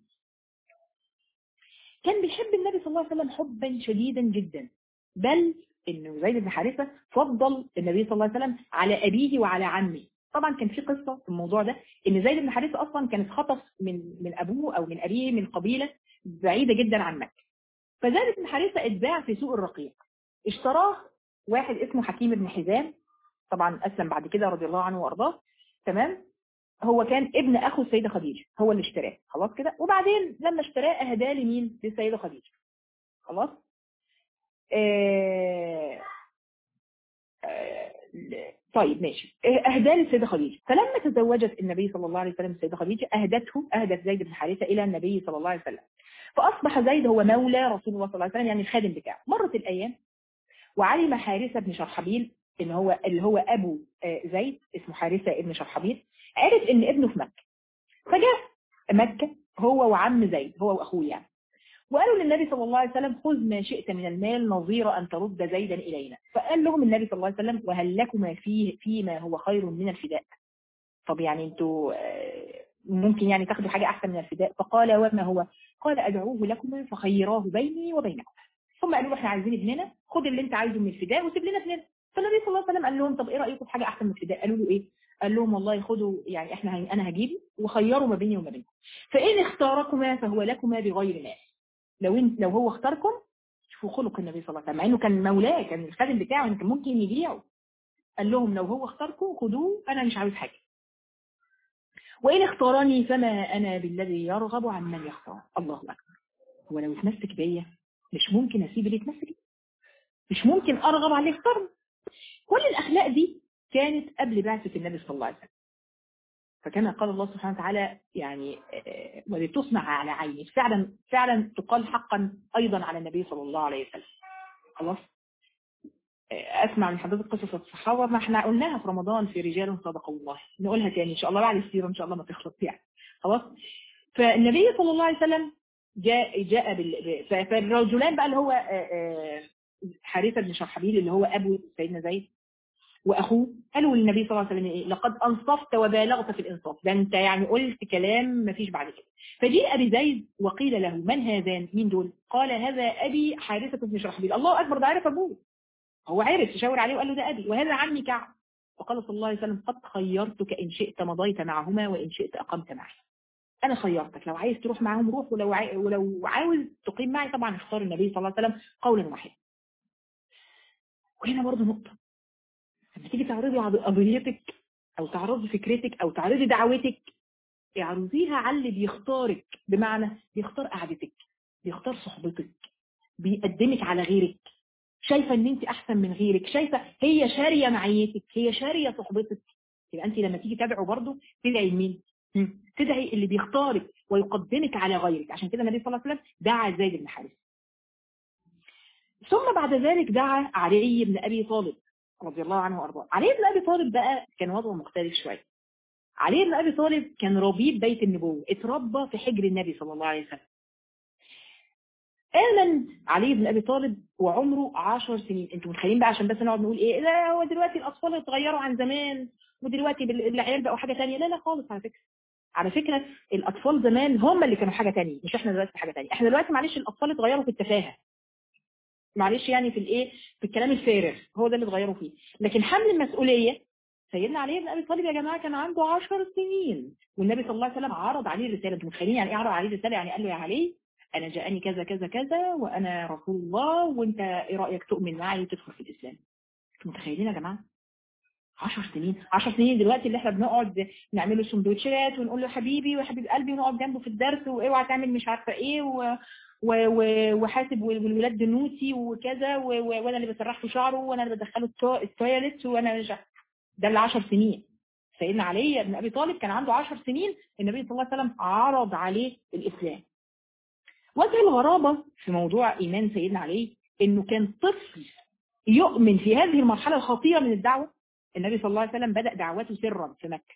كان بيحب النبي صلى الله عليه وسلم حبا شديدا جدا بل انه زيد بن حارثه فضل النبي صلى الله عليه وسلم على ابيه وعلى عمه طبعا كان في قصه في الموضوع ده ان زيد بن حارثه اصلا كان اتخطف من من ابوه او من ابيه من قبيله بعيده جدا عن مكه فزيد بن حارثه اتباع في سوق الرقيق اشتراه واحد اسمه حكيم بن حزام طبعا اسلم بعد كده رضي الله عنه وارضاه تمام هو كان ابن اخو السيده خديجه هو اللي اشتراه خلاص كده وبعدين لما اشتراه اهداه لمين للسيده خديجه خلاص آه آه طيب ماشي اهداه للسيده خديجه فلما تزوجت النبي صلى الله عليه وسلم السيده خديجه اهدته اهدت زيد بن حارثه الى النبي صلى الله عليه وسلم فاصبح زيد هو مولى رسول الله صلى الله عليه وسلم يعني الخادم بتاعه مرت الايام وعلم حارثه بن شرحبيل ان هو اللي هو ابو زيد اسمه حارثه ابن شرحبيل عرف ان ابنه في مكه فجاء مكه هو وعم زيد هو واخوه يعني وقالوا للنبي صلى الله عليه وسلم خذ ما شئت من المال نظير أن ترد زيدا إلينا فقال لهم النبي صلى الله عليه وسلم وهل لكما فيه فيما هو خير من الفداء طب يعني انتوا ممكن يعني تاخدوا حاجة أحسن من الفداء فقال وما هو قال أدعوه لكما فخيراه بيني وبينكم ثم قالوا له احنا عايزين ابننا خد اللي انت عايزه من الفداء وسيب لنا ابننا فالنبي صلى الله عليه وسلم قال لهم طب ايه رايكم في حاجه احسن من الفداء قالوا له ايه قال لهم والله خدوا يعني احنا انا هجيبه وخيروا ما بيني وما بينكم فان اختاركما فهو لكما بغير مال لو انت لو هو اختاركم شوفوا خلق النبي صلى الله عليه وسلم مع انه كان مولاه كان الخادم بتاعه كان ممكن يبيعه قال لهم لو هو اختاركم خدوه انا مش عاوز حاجه وان اختارني فما انا بالذي يرغب عن من يختار الله اكبر هو لو اتمسك بيا مش ممكن اسيب اللي اتمسك بيا مش ممكن ارغب على اللي اختارني كل الاخلاق دي كانت قبل بعثه النبي صلى الله عليه وسلم فكما قال الله سبحانه وتعالى يعني ولتصنع على عيني فعلا فعلا تقال حقا ايضا على النبي صلى الله عليه وسلم خلاص اسمع من حضرتك قصص الصحابه ما احنا قلناها في رمضان في رجال صدقوا الله نقولها تاني ان شاء الله بعد السيره ان شاء الله ما تخلص يعني خلاص فالنبي صلى الله عليه وسلم جاء جاء بال... فالرجلان بقى اللي هو حارثه بن شرحبيل اللي هو ابو سيدنا زيد واخوه قالوا للنبي صلى الله عليه وسلم ايه لقد انصفت وبالغت في الانصاف ده انت يعني قلت كلام ما فيش بعد كده فجيء ابي زيد وقيل له من هذان مين دول قال هذا ابي حارثه بن شرحبيل الله اكبر ده عرف ابوه هو عرف يشاور عليه وقال له ده ابي وهذا عمي كعب وقال صلى الله عليه وسلم قد خيرتك ان شئت مضيت معهما وان شئت اقمت معي انا خيرتك لو عايز تروح معاهم روح ولو عاي... ولو عاوز تقيم معي طبعا اختار النبي صلى الله عليه وسلم قولا واحدا وهنا برضه نقطه لما تيجي تعرضي قضيتك او تعرضي فكرتك او تعرضي دعوتك اعرضيها على اللي بيختارك بمعنى بيختار قعدتك بيختار صحبتك بيقدمك على غيرك شايفه ان انت احسن من غيرك شايفه هي شاريه معيتك هي شاريه صحبتك يبقى انت لما تيجي تدعو برضه تدعي مين تدعي اللي بيختارك ويقدمك على غيرك عشان كده النبي صلى الله عليه وسلم دعا زيد بن حارث ثم بعد ذلك دعا علي بن ابي طالب رضي الله عنه وارضاه علي بن ابي طالب بقى كان وضعه مختلف شويه علي بن ابي طالب كان ربيب بيت النبوه اتربى في حجر النبي صلى الله عليه وسلم آمن علي بن أبي طالب وعمره 10 سنين انتوا متخيلين بقى عشان بس نقعد نقول ايه لا هو دلوقتي الأطفال اتغيروا عن زمان ودلوقتي العيال بقوا حاجة تانية لا لا خالص على فكرة على فكرة الأطفال زمان هم اللي كانوا حاجة تانية مش احنا دلوقتي حاجة تانية احنا دلوقتي معلش الأطفال اتغيروا في التفاهة معلش يعني في الايه في الكلام الفارغ هو ده اللي اتغيروا فيه لكن حمل المسؤولية سيدنا علي بن ابي طالب يا جماعه كان عنده 10 سنين والنبي صلى الله عليه وسلم عرض عليه الرساله انتوا متخيلين يعني ايه عرض عليه الرساله يعني قال له يا علي انا جاءني كذا كذا كذا وانا رسول الله وانت ايه رايك تؤمن معي وتدخل في الاسلام انتوا متخيلين يا جماعه 10 سنين 10 سنين دلوقتي اللي احنا بنقعد نعمل له سندوتشات ونقول له حبيبي وحبيب قلبي ونقعد جنبه في الدرس واوعى تعمل مش عارفه ايه و... و... و... وحاسب والولاد دنوتي وكذا و... و... وانا اللي بسرح له شعره وانا اللي بدخله التو... التويلت وانا مش ده اللي 10 سنين سيدنا علي بن ابي طالب كان عنده 10 سنين النبي صلى الله عليه وسلم عرض عليه الاسلام وجه الغرابة في موضوع إيمان سيدنا علي إنه كان طفل يؤمن في هذه المرحلة الخطيرة من الدعوة النبي صلى الله عليه وسلم بدأ دعوته سرا في مكة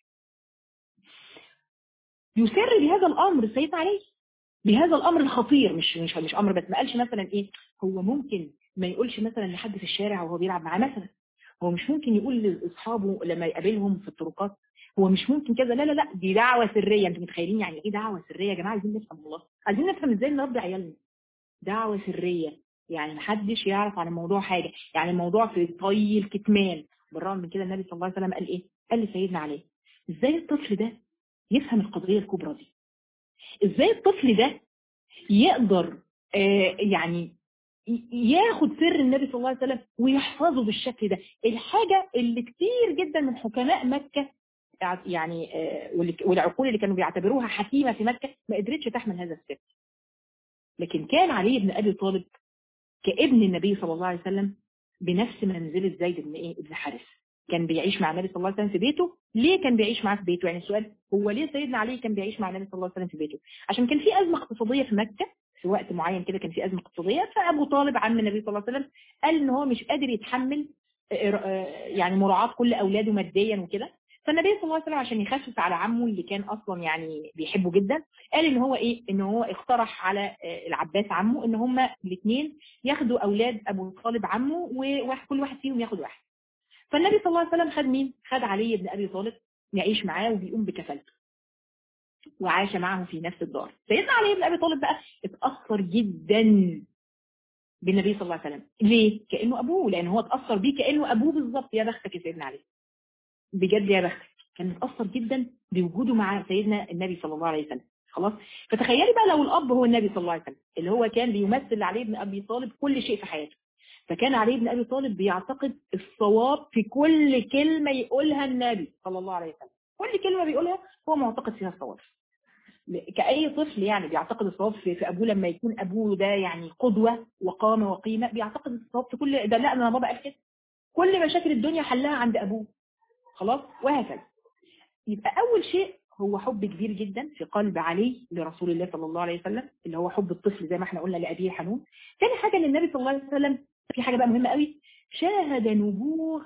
يسر بهذا الأمر سيدنا علي بهذا الأمر الخطير مش مش مش أمر بس ما قالش مثلا إيه هو ممكن ما يقولش مثلا لحد في الشارع وهو بيلعب معاه مثلا هو مش ممكن يقول لاصحابه لما يقابلهم في الطرقات هو مش ممكن كذا لا لا لا دي دعوة سرية انتوا متخيلين يعني ايه دعوة سرية يا جماعة عايزين نفهم والله عايزين نفهم ازاي نربي عيالنا دعوة سرية يعني محدش يعرف عن الموضوع حاجة يعني الموضوع في طي الكتمان بالرغم من كده النبي صلى الله عليه وسلم قال ايه قال لسيدنا علي ازاي الطفل ده يفهم القضية الكبرى دي ازاي الطفل ده يقدر آه يعني ياخد سر النبي صلى الله عليه وسلم ويحفظه بالشكل ده الحاجة اللي كتير جدا من حكماء مكة يعني والعقول اللي كانوا بيعتبروها حكيمة في مكة ما قدرتش تحمل هذا السر لكن كان علي بن أبي طالب كابن النبي صلى الله عليه وسلم بنفس منزلة زيد بن إيه ابن حارث كان بيعيش مع النبي صلى الله عليه وسلم في بيته ليه كان بيعيش معاه في بيته يعني السؤال هو ليه سيدنا علي كان بيعيش مع النبي صلى الله عليه وسلم في بيته عشان كان في أزمة اقتصادية في مكة في وقت معين كده كان في أزمة اقتصادية فأبو طالب عم النبي صلى الله عليه وسلم قال إن هو مش قادر يتحمل يعني مراعاة كل أولاده ماديا وكده فالنبي صلى الله عليه وسلم عشان يخفف على عمه اللي كان اصلا يعني بيحبه جدا قال ان هو ايه ان هو اقترح على العباس عمه ان هما الاثنين ياخدوا اولاد ابو طالب عمه وكل واحد فيهم ياخد واحد فالنبي صلى الله عليه وسلم خد مين خد علي بن ابي طالب يعيش معاه وبيقوم بكفالته وعاش معه في نفس الدار سيدنا علي بن ابي طالب بقى اتاثر جدا بالنبي صلى الله عليه وسلم ليه كانه ابوه لان هو اتاثر بيه كانه ابوه بالظبط يا بختك يا سيدنا علي بجد يا بختك كان متأثر جدا بوجوده مع سيدنا النبي صلى الله عليه وسلم خلاص فتخيلي بقى لو الأب هو النبي صلى الله عليه وسلم اللي هو كان بيمثل علي بن أبي طالب كل شيء في حياته فكان علي بن أبي طالب بيعتقد الصواب في كل كلمة يقولها النبي صلى الله عليه وسلم كل كلمة بيقولها هو معتقد فيها الصواب كأي طفل يعني بيعتقد الصواب في, في أبوه لما يكون أبوه ده يعني قدوة وقامة وقيمة بيعتقد الصواب في كل ده لا أنا بابا قال كده كل مشاكل الدنيا حلها عند أبوه خلاص وهكذا يبقى أول شيء هو حب كبير جدا في قلب علي لرسول الله صلى الله عليه وسلم اللي هو حب الطفل زي ما احنا قلنا لأبيه حنون ثاني حاجة ان النبي صلى الله عليه وسلم في حاجة بقى مهمة قوي شاهد نبوغ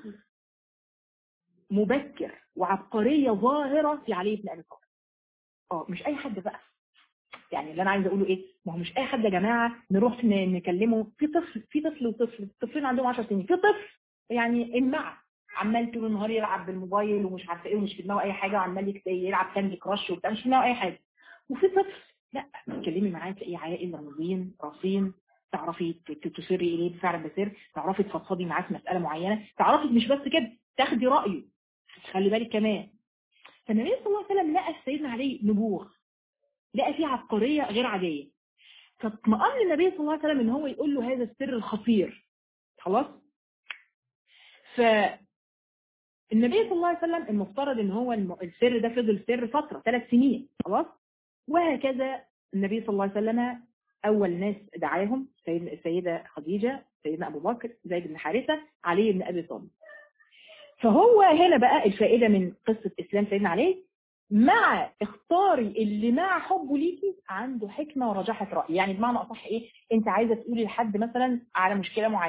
مبكر وعبقرية ظاهرة في علي بن أبي طالب اه مش أي حد بقى يعني اللي انا عايزه اقوله ايه ما هو مش اي حد يا جماعه نروح نكلمه في طفل في طفل وطفل الطفلين عندهم 10 سنين في طفل يعني امعه عمال طول النهار يلعب بالموبايل ومش عارفه ايه ومش في دماغه اي حاجه وعمال يلعب كاندي كراش وبتاع مش في دماغه اي حاجه وفي طفل لا تتكلمي معاه تلاقيه عاقل رمزين رصين تعرفي تسري اليه بفعل بسر تعرفي تفضفضي معاه في مساله معينه تعرفي مش بس كده تاخدي رايه خلي بالك كمان فالنبي صلى الله عليه وسلم لقى سيدنا علي نبوغ لقى فيه عبقريه غير عاديه فاطمأن النبي صلى الله عليه وسلم ان هو يقول له هذا السر الخطير خلاص ف النبي صلى الله عليه وسلم المفترض ان هو السر ده فضل سر فترة ثلاث سنين خلاص وهكذا النبي صلى الله عليه وسلم اول ناس دعاهم سيد السيدة خديجة سيدنا ابو بكر زيد بن حارثة علي بن ابي طالب فهو هنا بقى الفائدة من قصة اسلام سيدنا علي مع اختاري اللي مع حبه ليكي عنده حكمة ورجاحة رأي يعني بمعنى اصح ايه انت عايزة تقولي لحد مثلا على مشكلة معينة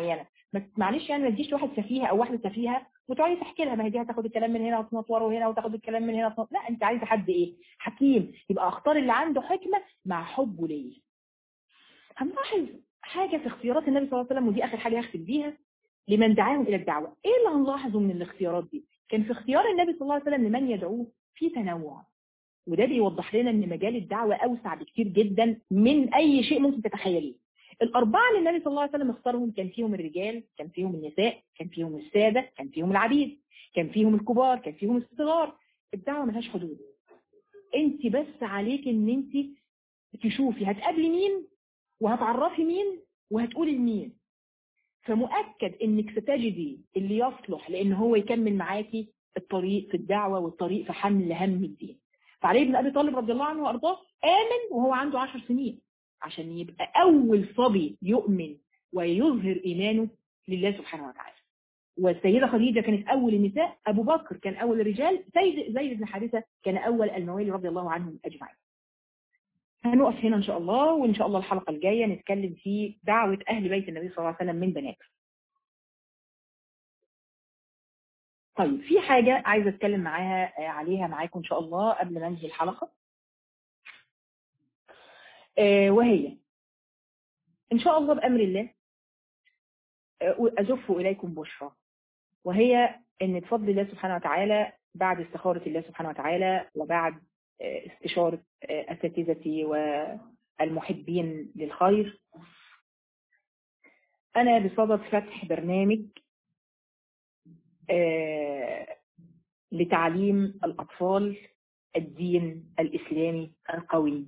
ما- معلش يعني ما تجيش واحد سفيهه او واحده سفيهه وتقعدي تحكي لها ما هي دي هتاخد الكلام من هنا وتنطوره هنا وتاخد الكلام من هنا وتنطوره. لا انت عايزه حد ايه حكيم يبقى اختار اللي عنده حكمه مع حبه ليا هنلاحظ حاجه في اختيارات النبي صلى الله عليه وسلم ودي اخر حاجه هختم بيها لمن دعاهم الى الدعوه ايه اللي هنلاحظه من الاختيارات دي كان في اختيار النبي صلى الله عليه وسلم لمن يدعوه في تنوع وده بيوضح لنا ان مجال الدعوه اوسع بكتير جدا من اي شيء ممكن تتخيليه الاربعه اللي النبي صلى الله عليه وسلم اختارهم كان فيهم الرجال كان فيهم النساء كان فيهم الساده كان فيهم العبيد كان فيهم الكبار كان فيهم الصغار الدعوه ملهاش حدود انت بس عليك ان انت تشوفي هتقابلي مين وهتعرفي مين وهتقولي لمين فمؤكد انك ستجدي اللي يصلح لان هو يكمل معاكي الطريق في الدعوه والطريق في حمل هم الدين فعلي بن ابي طالب رضي الله عنه وارضاه امن وهو عنده عشر سنين عشان يبقى اول صبي يؤمن ويظهر ايمانه لله سبحانه وتعالى والسيده خديجه كانت اول النساء ابو بكر كان اول الرجال زيد زيد بن حارثه كان اول الموالي رضي الله عنهم اجمعين هنقف هنا ان شاء الله وان شاء الله الحلقه الجايه نتكلم في دعوه اهل بيت النبي صلى الله عليه وسلم من بناته طيب في حاجة عايزة اتكلم معاها آه، عليها معاكم ان شاء الله قبل ما انهي الحلقة آه، وهي ان شاء الله بامر الله آه، ازف اليكم بشرى وهي ان بفضل الله سبحانه وتعالى بعد استخارة الله سبحانه وتعالى وبعد آه، استشارة آه، اساتذتي والمحبين للخير انا بصدد فتح برنامج آه، لتعليم الأطفال الدين الإسلامي القوي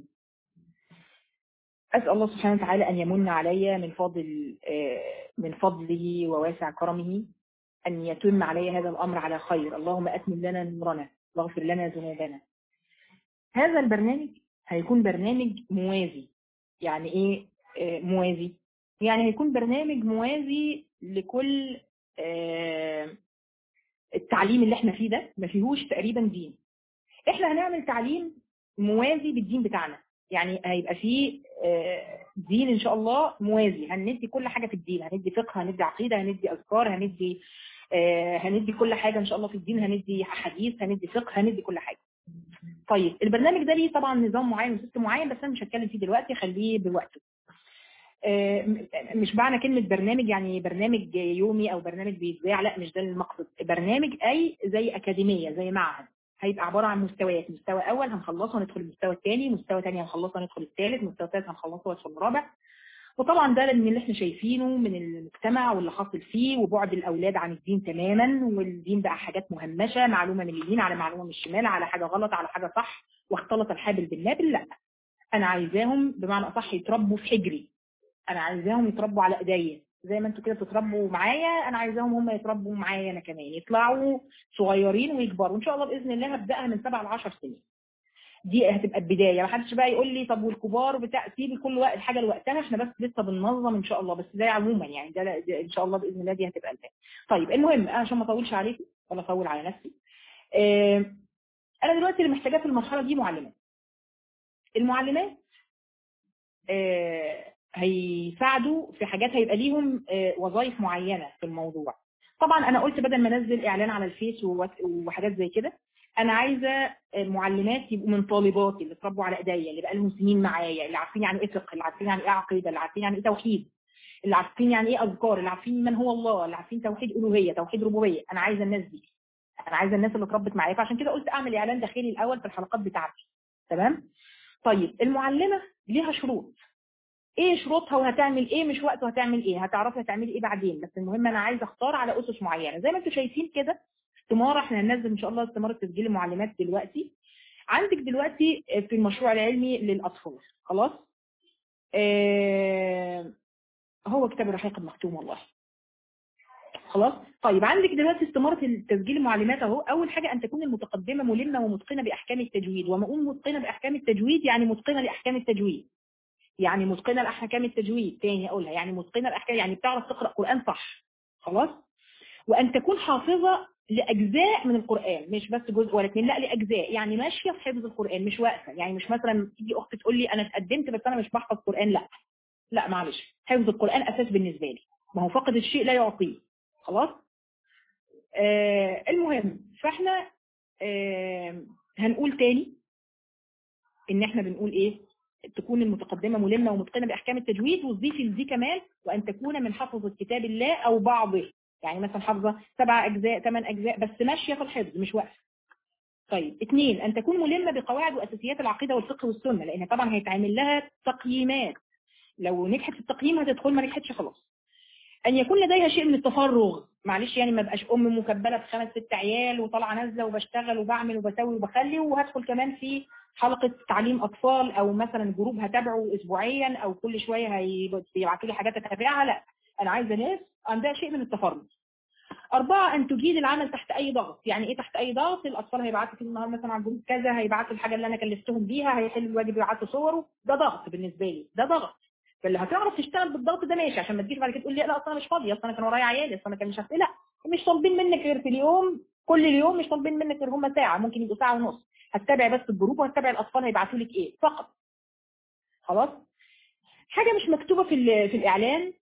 أسأل الله سبحانه وتعالى أن يمن علي من فضل آه، من فضله وواسع كرمه أن يتم علي هذا الأمر على خير اللهم أتمم لنا نورنا واغفر لنا ذنوبنا هذا البرنامج هيكون برنامج موازي يعني إيه آه، موازي يعني هيكون برنامج موازي لكل آه، التعليم اللي احنا فيه ده ما فيهوش تقريبا دين احنا هنعمل تعليم موازي بالدين بتاعنا يعني هيبقى فيه آه، دين ان شاء الله موازي هندي كل حاجه في الدين هندي فقه هندي عقيده هندي اذكار هندي آه، هندي كل حاجه ان شاء الله في الدين هندي حديث هندي فقه هندي كل حاجه طيب البرنامج ده ليه طبعا نظام معين وسيستم معين بس انا مش هتكلم فيه دلوقتي خليه بوقته آه، م- مش معنى كلمة برنامج يعني برنامج يومي أو برنامج بيتذاع لا مش ده المقصد برنامج أي زي أكاديمية زي معهد هيبقى عبارة عن مستويات مستوى أول هنخلصه ندخل المستوى الثاني مستوى ثاني هنخلصه ندخل الثالث مستوى ثالث هنخلصه ندخل الرابع وطبعا ده من اللي احنا شايفينه من المجتمع واللي حاصل فيه وبعد الأولاد عن الدين تماما والدين بقى حاجات مهمشة معلومة من اليمين على معلومة من الشمال على حاجة غلط على حاجة صح واختلط الحابل بالنابل لا أنا عايزاهم بمعنى أصح يتربوا في حجري انا عايزاهم يتربوا على ايديا زي ما انتوا كده بتتربوا معايا انا عايزاهم هم يتربوا معايا انا كمان يطلعوا صغيرين ويكبروا ان شاء الله باذن الله هبداها من 7 ل 10 سنين دي هتبقى البدايه ما حدش بقى يقول لي طب والكبار بتاع سيبي كل وقت حاجه لوقتها احنا بس لسه بننظم ان شاء الله بس ده عموما يعني ده, ده ان شاء الله باذن الله دي هتبقى البدايه طيب المهم انا عشان ما اطولش عليكم ولا اطول على نفسي آه انا دلوقتي اللي محتاجاه في المرحله دي معلمات المعلمات آه هيساعدوا في حاجات هيبقى ليهم آه، وظائف معينة في الموضوع طبعا انا قلت بدل ما انزل اعلان على الفيس ووات- وحاجات زي كده انا عايزه آه، معلمات يبقوا من طالباتي اللي اتربوا على ايديا اللي بقى لهم سنين معايا اللي عارفين يعني ايه فقه اللي عارفين يعني ايه عقيده اللي عارفين يعني ايه توحيد اللي عارفين يعني ايه اذكار اللي عارفين من هو الله اللي عارفين توحيد الوهيه توحيد ربوبيه انا عايزه الناس دي انا عايزه الناس اللي اتربت معايا فعشان كده قلت اعمل اعلان داخلي الاول في الحلقات بتاعتي تمام طيب المعلمه ليها شروط ايه شروطها وهتعمل ايه مش وقت وهتعمل ايه هتعرفي هتعملي ايه بعدين بس المهم انا عايزه اختار على اسس معينه زي ما انتم شايفين كده استماره احنا هننزل ان شاء الله استماره تسجيل المعلمات دلوقتي عندك دلوقتي في المشروع العلمي للاطفال خلاص آه هو كتاب الرحيق المختوم والله خلاص طيب عندك دلوقتي استمارة تسجيل المعلمات اهو اول حاجة ان تكون المتقدمة ملمة ومتقنة باحكام التجويد وما اقول متقنة باحكام التجويد يعني متقنة لاحكام التجويد يعني متقنة لاحكام التجويد تاني اقولها يعني متقنة الاحكام يعني بتعرف تقرأ قرآن صح خلاص وان تكون حافظة لاجزاء من القرآن مش بس جزء ولا اتنين لا لاجزاء يعني ماشية في حفظ القرآن مش واقفة يعني مش مثلا تيجي اخت تقول لي انا اتقدمت بس انا مش بحفظ قرآن لا لا معلش حفظ القرآن اساس بالنسبة لي ما هو فقد الشيء لا يعطيه خلاص آه المهم فاحنا آه هنقول تاني ان احنا بنقول ايه تكون المتقدمة ملمة ومتقنة بأحكام التجويد وتضيفي لدي كمان وأن تكون من حفظة كتاب الله أو بعضه يعني مثلا حافظة سبع أجزاء ثمان أجزاء بس ماشية في الحفظ مش واقفة طيب اثنين أن تكون ملمة بقواعد وأساسيات العقيدة والفقه والسنة لأن طبعا هيتعمل لها تقييمات لو نجحت في التقييم هتدخل ما نجحتش خلاص أن يكون لديها شيء من التفرغ معلش يعني ما بقاش أم مكبلة بخمس ست عيال وطالعة نازلة وبشتغل وبعمل وبسوي وبخلي وهدخل كمان في حلقة تعليم أطفال أو مثلا جروب هتابعه أسبوعيا أو كل شوية هيبعتوا لي حاجات أتابعها لا أنا عايزة ناس عندها شيء من التفرغ أربعة أن تجيد العمل تحت أي ضغط يعني إيه تحت أي ضغط الأطفال هيبعتوا في النهار مثلا على الجروب كذا هيبعتوا الحاجة اللي أنا كلفتهم بيها هيحلوا الواجب يبعتوا صوره ده ضغط بالنسبة لي ده ضغط فاللي هتعرف تشتغل بالضغط ده ماشي عشان ما تجيش بعد كده تقول لي لا اصل انا مش فاضيه اصل انا كان ورايا عيال اصل انا كان مش عارف لا مش طالبين منك غير في اليوم كل اليوم مش طالبين منك غير هم ساعه ممكن يبقوا ساعه ونص هتتابع بس الجروب وهتتابع الاطفال هيبعتوا لك ايه فقط خلاص حاجه مش مكتوبه في في الاعلان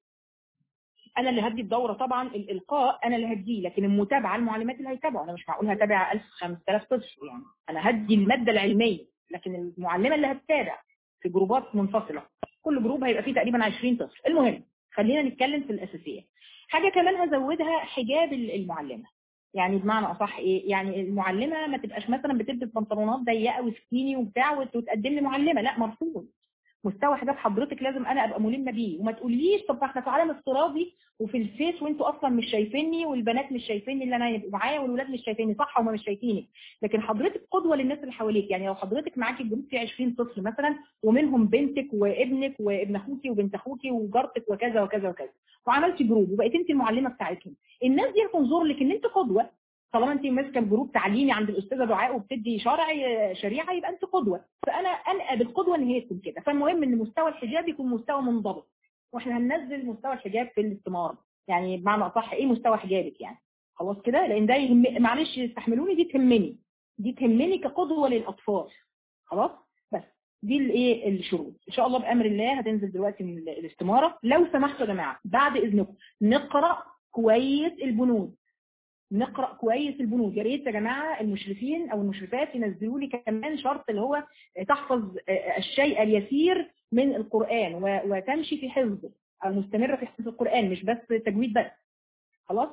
انا اللي هدي الدوره طبعا الالقاء انا اللي هديه لكن المتابعه المعلمات اللي هيتابعوا انا مش معقول هتابع 1000 5000 طفل يعني انا هدي الماده العلميه لكن المعلمه اللي هتتابع في جروبات منفصله كل جروب هيبقى فيه تقريبا 20 طفل المهم خلينا نتكلم في الاساسيات حاجه كمان هزودها حجاب المعلمه يعني بمعنى اصح ايه يعني المعلمه ما تبقاش مثلا بتلبس بنطلونات ضيقه وسكيني وبتاع وتقدم لي معلمه لا مرفوض مستوى حجاب حضرتك لازم انا ابقى ملمه بيه وما تقوليش طب احنا في عالم افتراضي وفي الفيس وانتوا اصلا مش شايفيني والبنات مش شايفيني اللي انا يبقوا معايا والولاد مش شايفيني صح هما مش شايفينك لكن حضرتك قدوه للناس اللي حواليك يعني لو حضرتك معاكي جروب فيه 20 طفل مثلا ومنهم بنتك وابنك وابن اخوكي وبنت اخوكي وجارتك وكذا وكذا وكذا وعملتي جروب وبقيت انت المعلمه بتاعتهم الناس دي هتنظر لك ان انت قدوه طالما انت ماسكه الجروب تعليمي عند الاستاذه دعاء وبتدي شرعي شريعه يبقى انت قدوه فانا انقى بالقدوه ان هي تكون كده فالمهم ان مستوى الحجاب يكون مستوى منضبط واحنا هننزل مستوى الحجاب في الاستماره يعني بمعنى اصح ايه مستوى حجابك يعني خلاص كده لان ده يهم معلش استحملوني دي تهمني دي تهمني كقدوه للاطفال خلاص بس دي الايه الشروط ان شاء الله بامر الله هتنزل دلوقتي من الاستماره لو سمحتوا يا جماعه بعد اذنكم نقرا كويس البنود نقرا كويس البنود يا ريت يا جماعه المشرفين او المشرفات ينزلوا لي كمان شرط اللي هو تحفظ الشيء اليسير من القران وتمشي في حفظه او مستمره في حفظ القران مش بس تجويد بس خلاص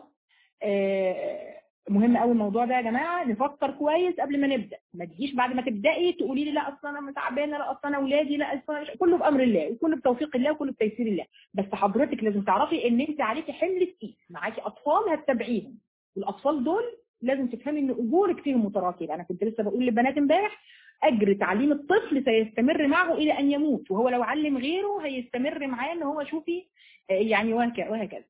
مهم قوي الموضوع ده يا جماعه نفكر كويس قبل ما نبدا ما تجيش بعد ما تبداي تقولي لي لا اصل انا تعبانه لا اصل انا اولادي لا اصل كله بامر الله وكله بتوفيق الله وكله بتيسير الله بس حضرتك لازم تعرفي ان انت عليكي حمل تقيل معاكي اطفال هتتابعيهم والاطفال دول لازم تفهمي ان اجورك فيهم متراكبه انا كنت لسه بقول للبنات امبارح اجر تعليم الطفل سيستمر معه الى ان يموت وهو لو علم غيره هيستمر معاه ان هو شوفي يعني وهكذا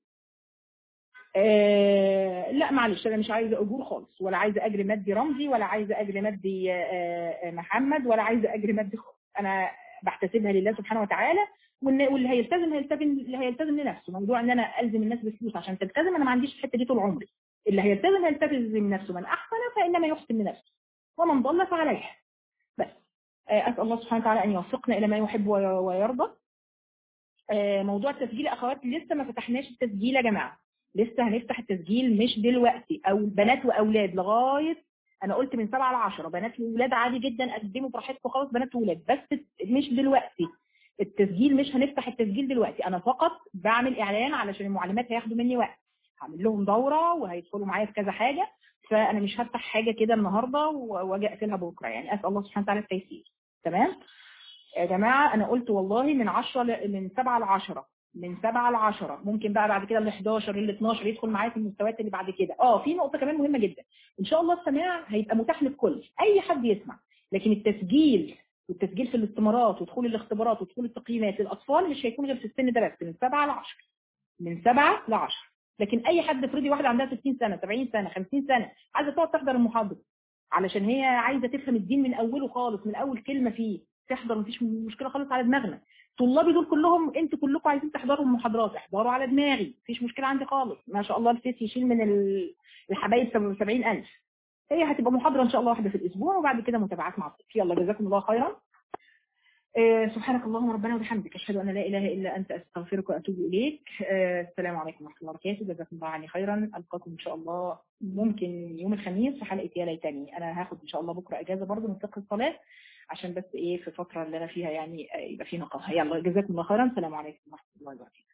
آه لا معلش انا مش عايزه اجور خالص ولا عايزه اجر مادي رمزي ولا عايزه اجر مادي آه محمد ولا عايزه اجر مادي خالص انا بحتسبها لله سبحانه وتعالى واللي هيلتزم هيلتزم اللي هيلتزم لنفسه موضوع ان انا الزم الناس بفلوس عشان تلتزم انا ما عنديش الحته دي طول عمري اللي هيلتزم هيلتزم نفسه من احسن فانما يحسن لنفسه ومن ضل فعليه بس آه اسال الله سبحانه وتعالى ان يوفقنا الى ما يحب ويرضى موضوع التسجيل يا اخوات لسه ما فتحناش التسجيل يا جماعه لسه هنفتح التسجيل مش دلوقتي او بنات واولاد لغايه انا قلت من 7 ل 10 بنات واولاد عادي جدا قدموا براحتكم خالص بنات واولاد بس مش دلوقتي التسجيل مش هنفتح التسجيل دلوقتي انا فقط بعمل اعلان علشان المعلمات هياخدوا مني وقت هعمل لهم دوره وهيدخلوا معايا في كذا حاجه فانا مش هفتح حاجه كده النهارده واجي اقفلها بكره يعني اسال الله سبحانه وتعالى التيسير تمام يا جماعه انا قلت والله من 10 ل... من 7 ل 10 من 7 ل 10 ممكن بقى بعد كده ال 11 ال 12 يدخل معايا في المستويات اللي بعد كده اه في نقطه كمان مهمه جدا ان شاء الله السماع هيبقى متاح للكل اي حد يسمع لكن التسجيل والتسجيل في الاستمارات ودخول الاختبارات ودخول التقييمات للاطفال مش هيكون غير في السن ده بس من 7 ل 10 من 7 ل 10 لكن اي حد افرضي واحده عندها 60 سنه 70 سنه 50 سنه عايزه تقعد تحضر المحاضره علشان هي عايزه تفهم الدين من اوله خالص من اول كلمه فيه تحضر مفيش مشكله خالص على دماغنا طلابي دول كلهم انتوا كلكم عايزين تحضروا المحاضرات احضروا على دماغي مفيش مشكله عندي خالص ما شاء الله الفيس يشيل من الحبايب 70000 هي هتبقى محاضره ان شاء الله واحده في الاسبوع وبعد كده متابعات مع الطفل يلا جزاكم الله خيرا آه، سبحانك اللهم ربنا وبحمدك أشهد أن لا إله إلا أنت أستغفرك وأتوب إليك آه، السلام عليكم ورحمة الله وبركاته جزاكم الله عني خيرا ألقاكم إن شاء الله ممكن يوم الخميس في حلقة يا ليتني أنا هاخد إن شاء الله بكرة إجازة برضه من فقه الصلاة عشان بس إيه في الفترة اللي أنا فيها يعني آه، يبقى في نقاهة يلا جزاكم الله خيرا السلام عليكم ورحمة الله وبركاته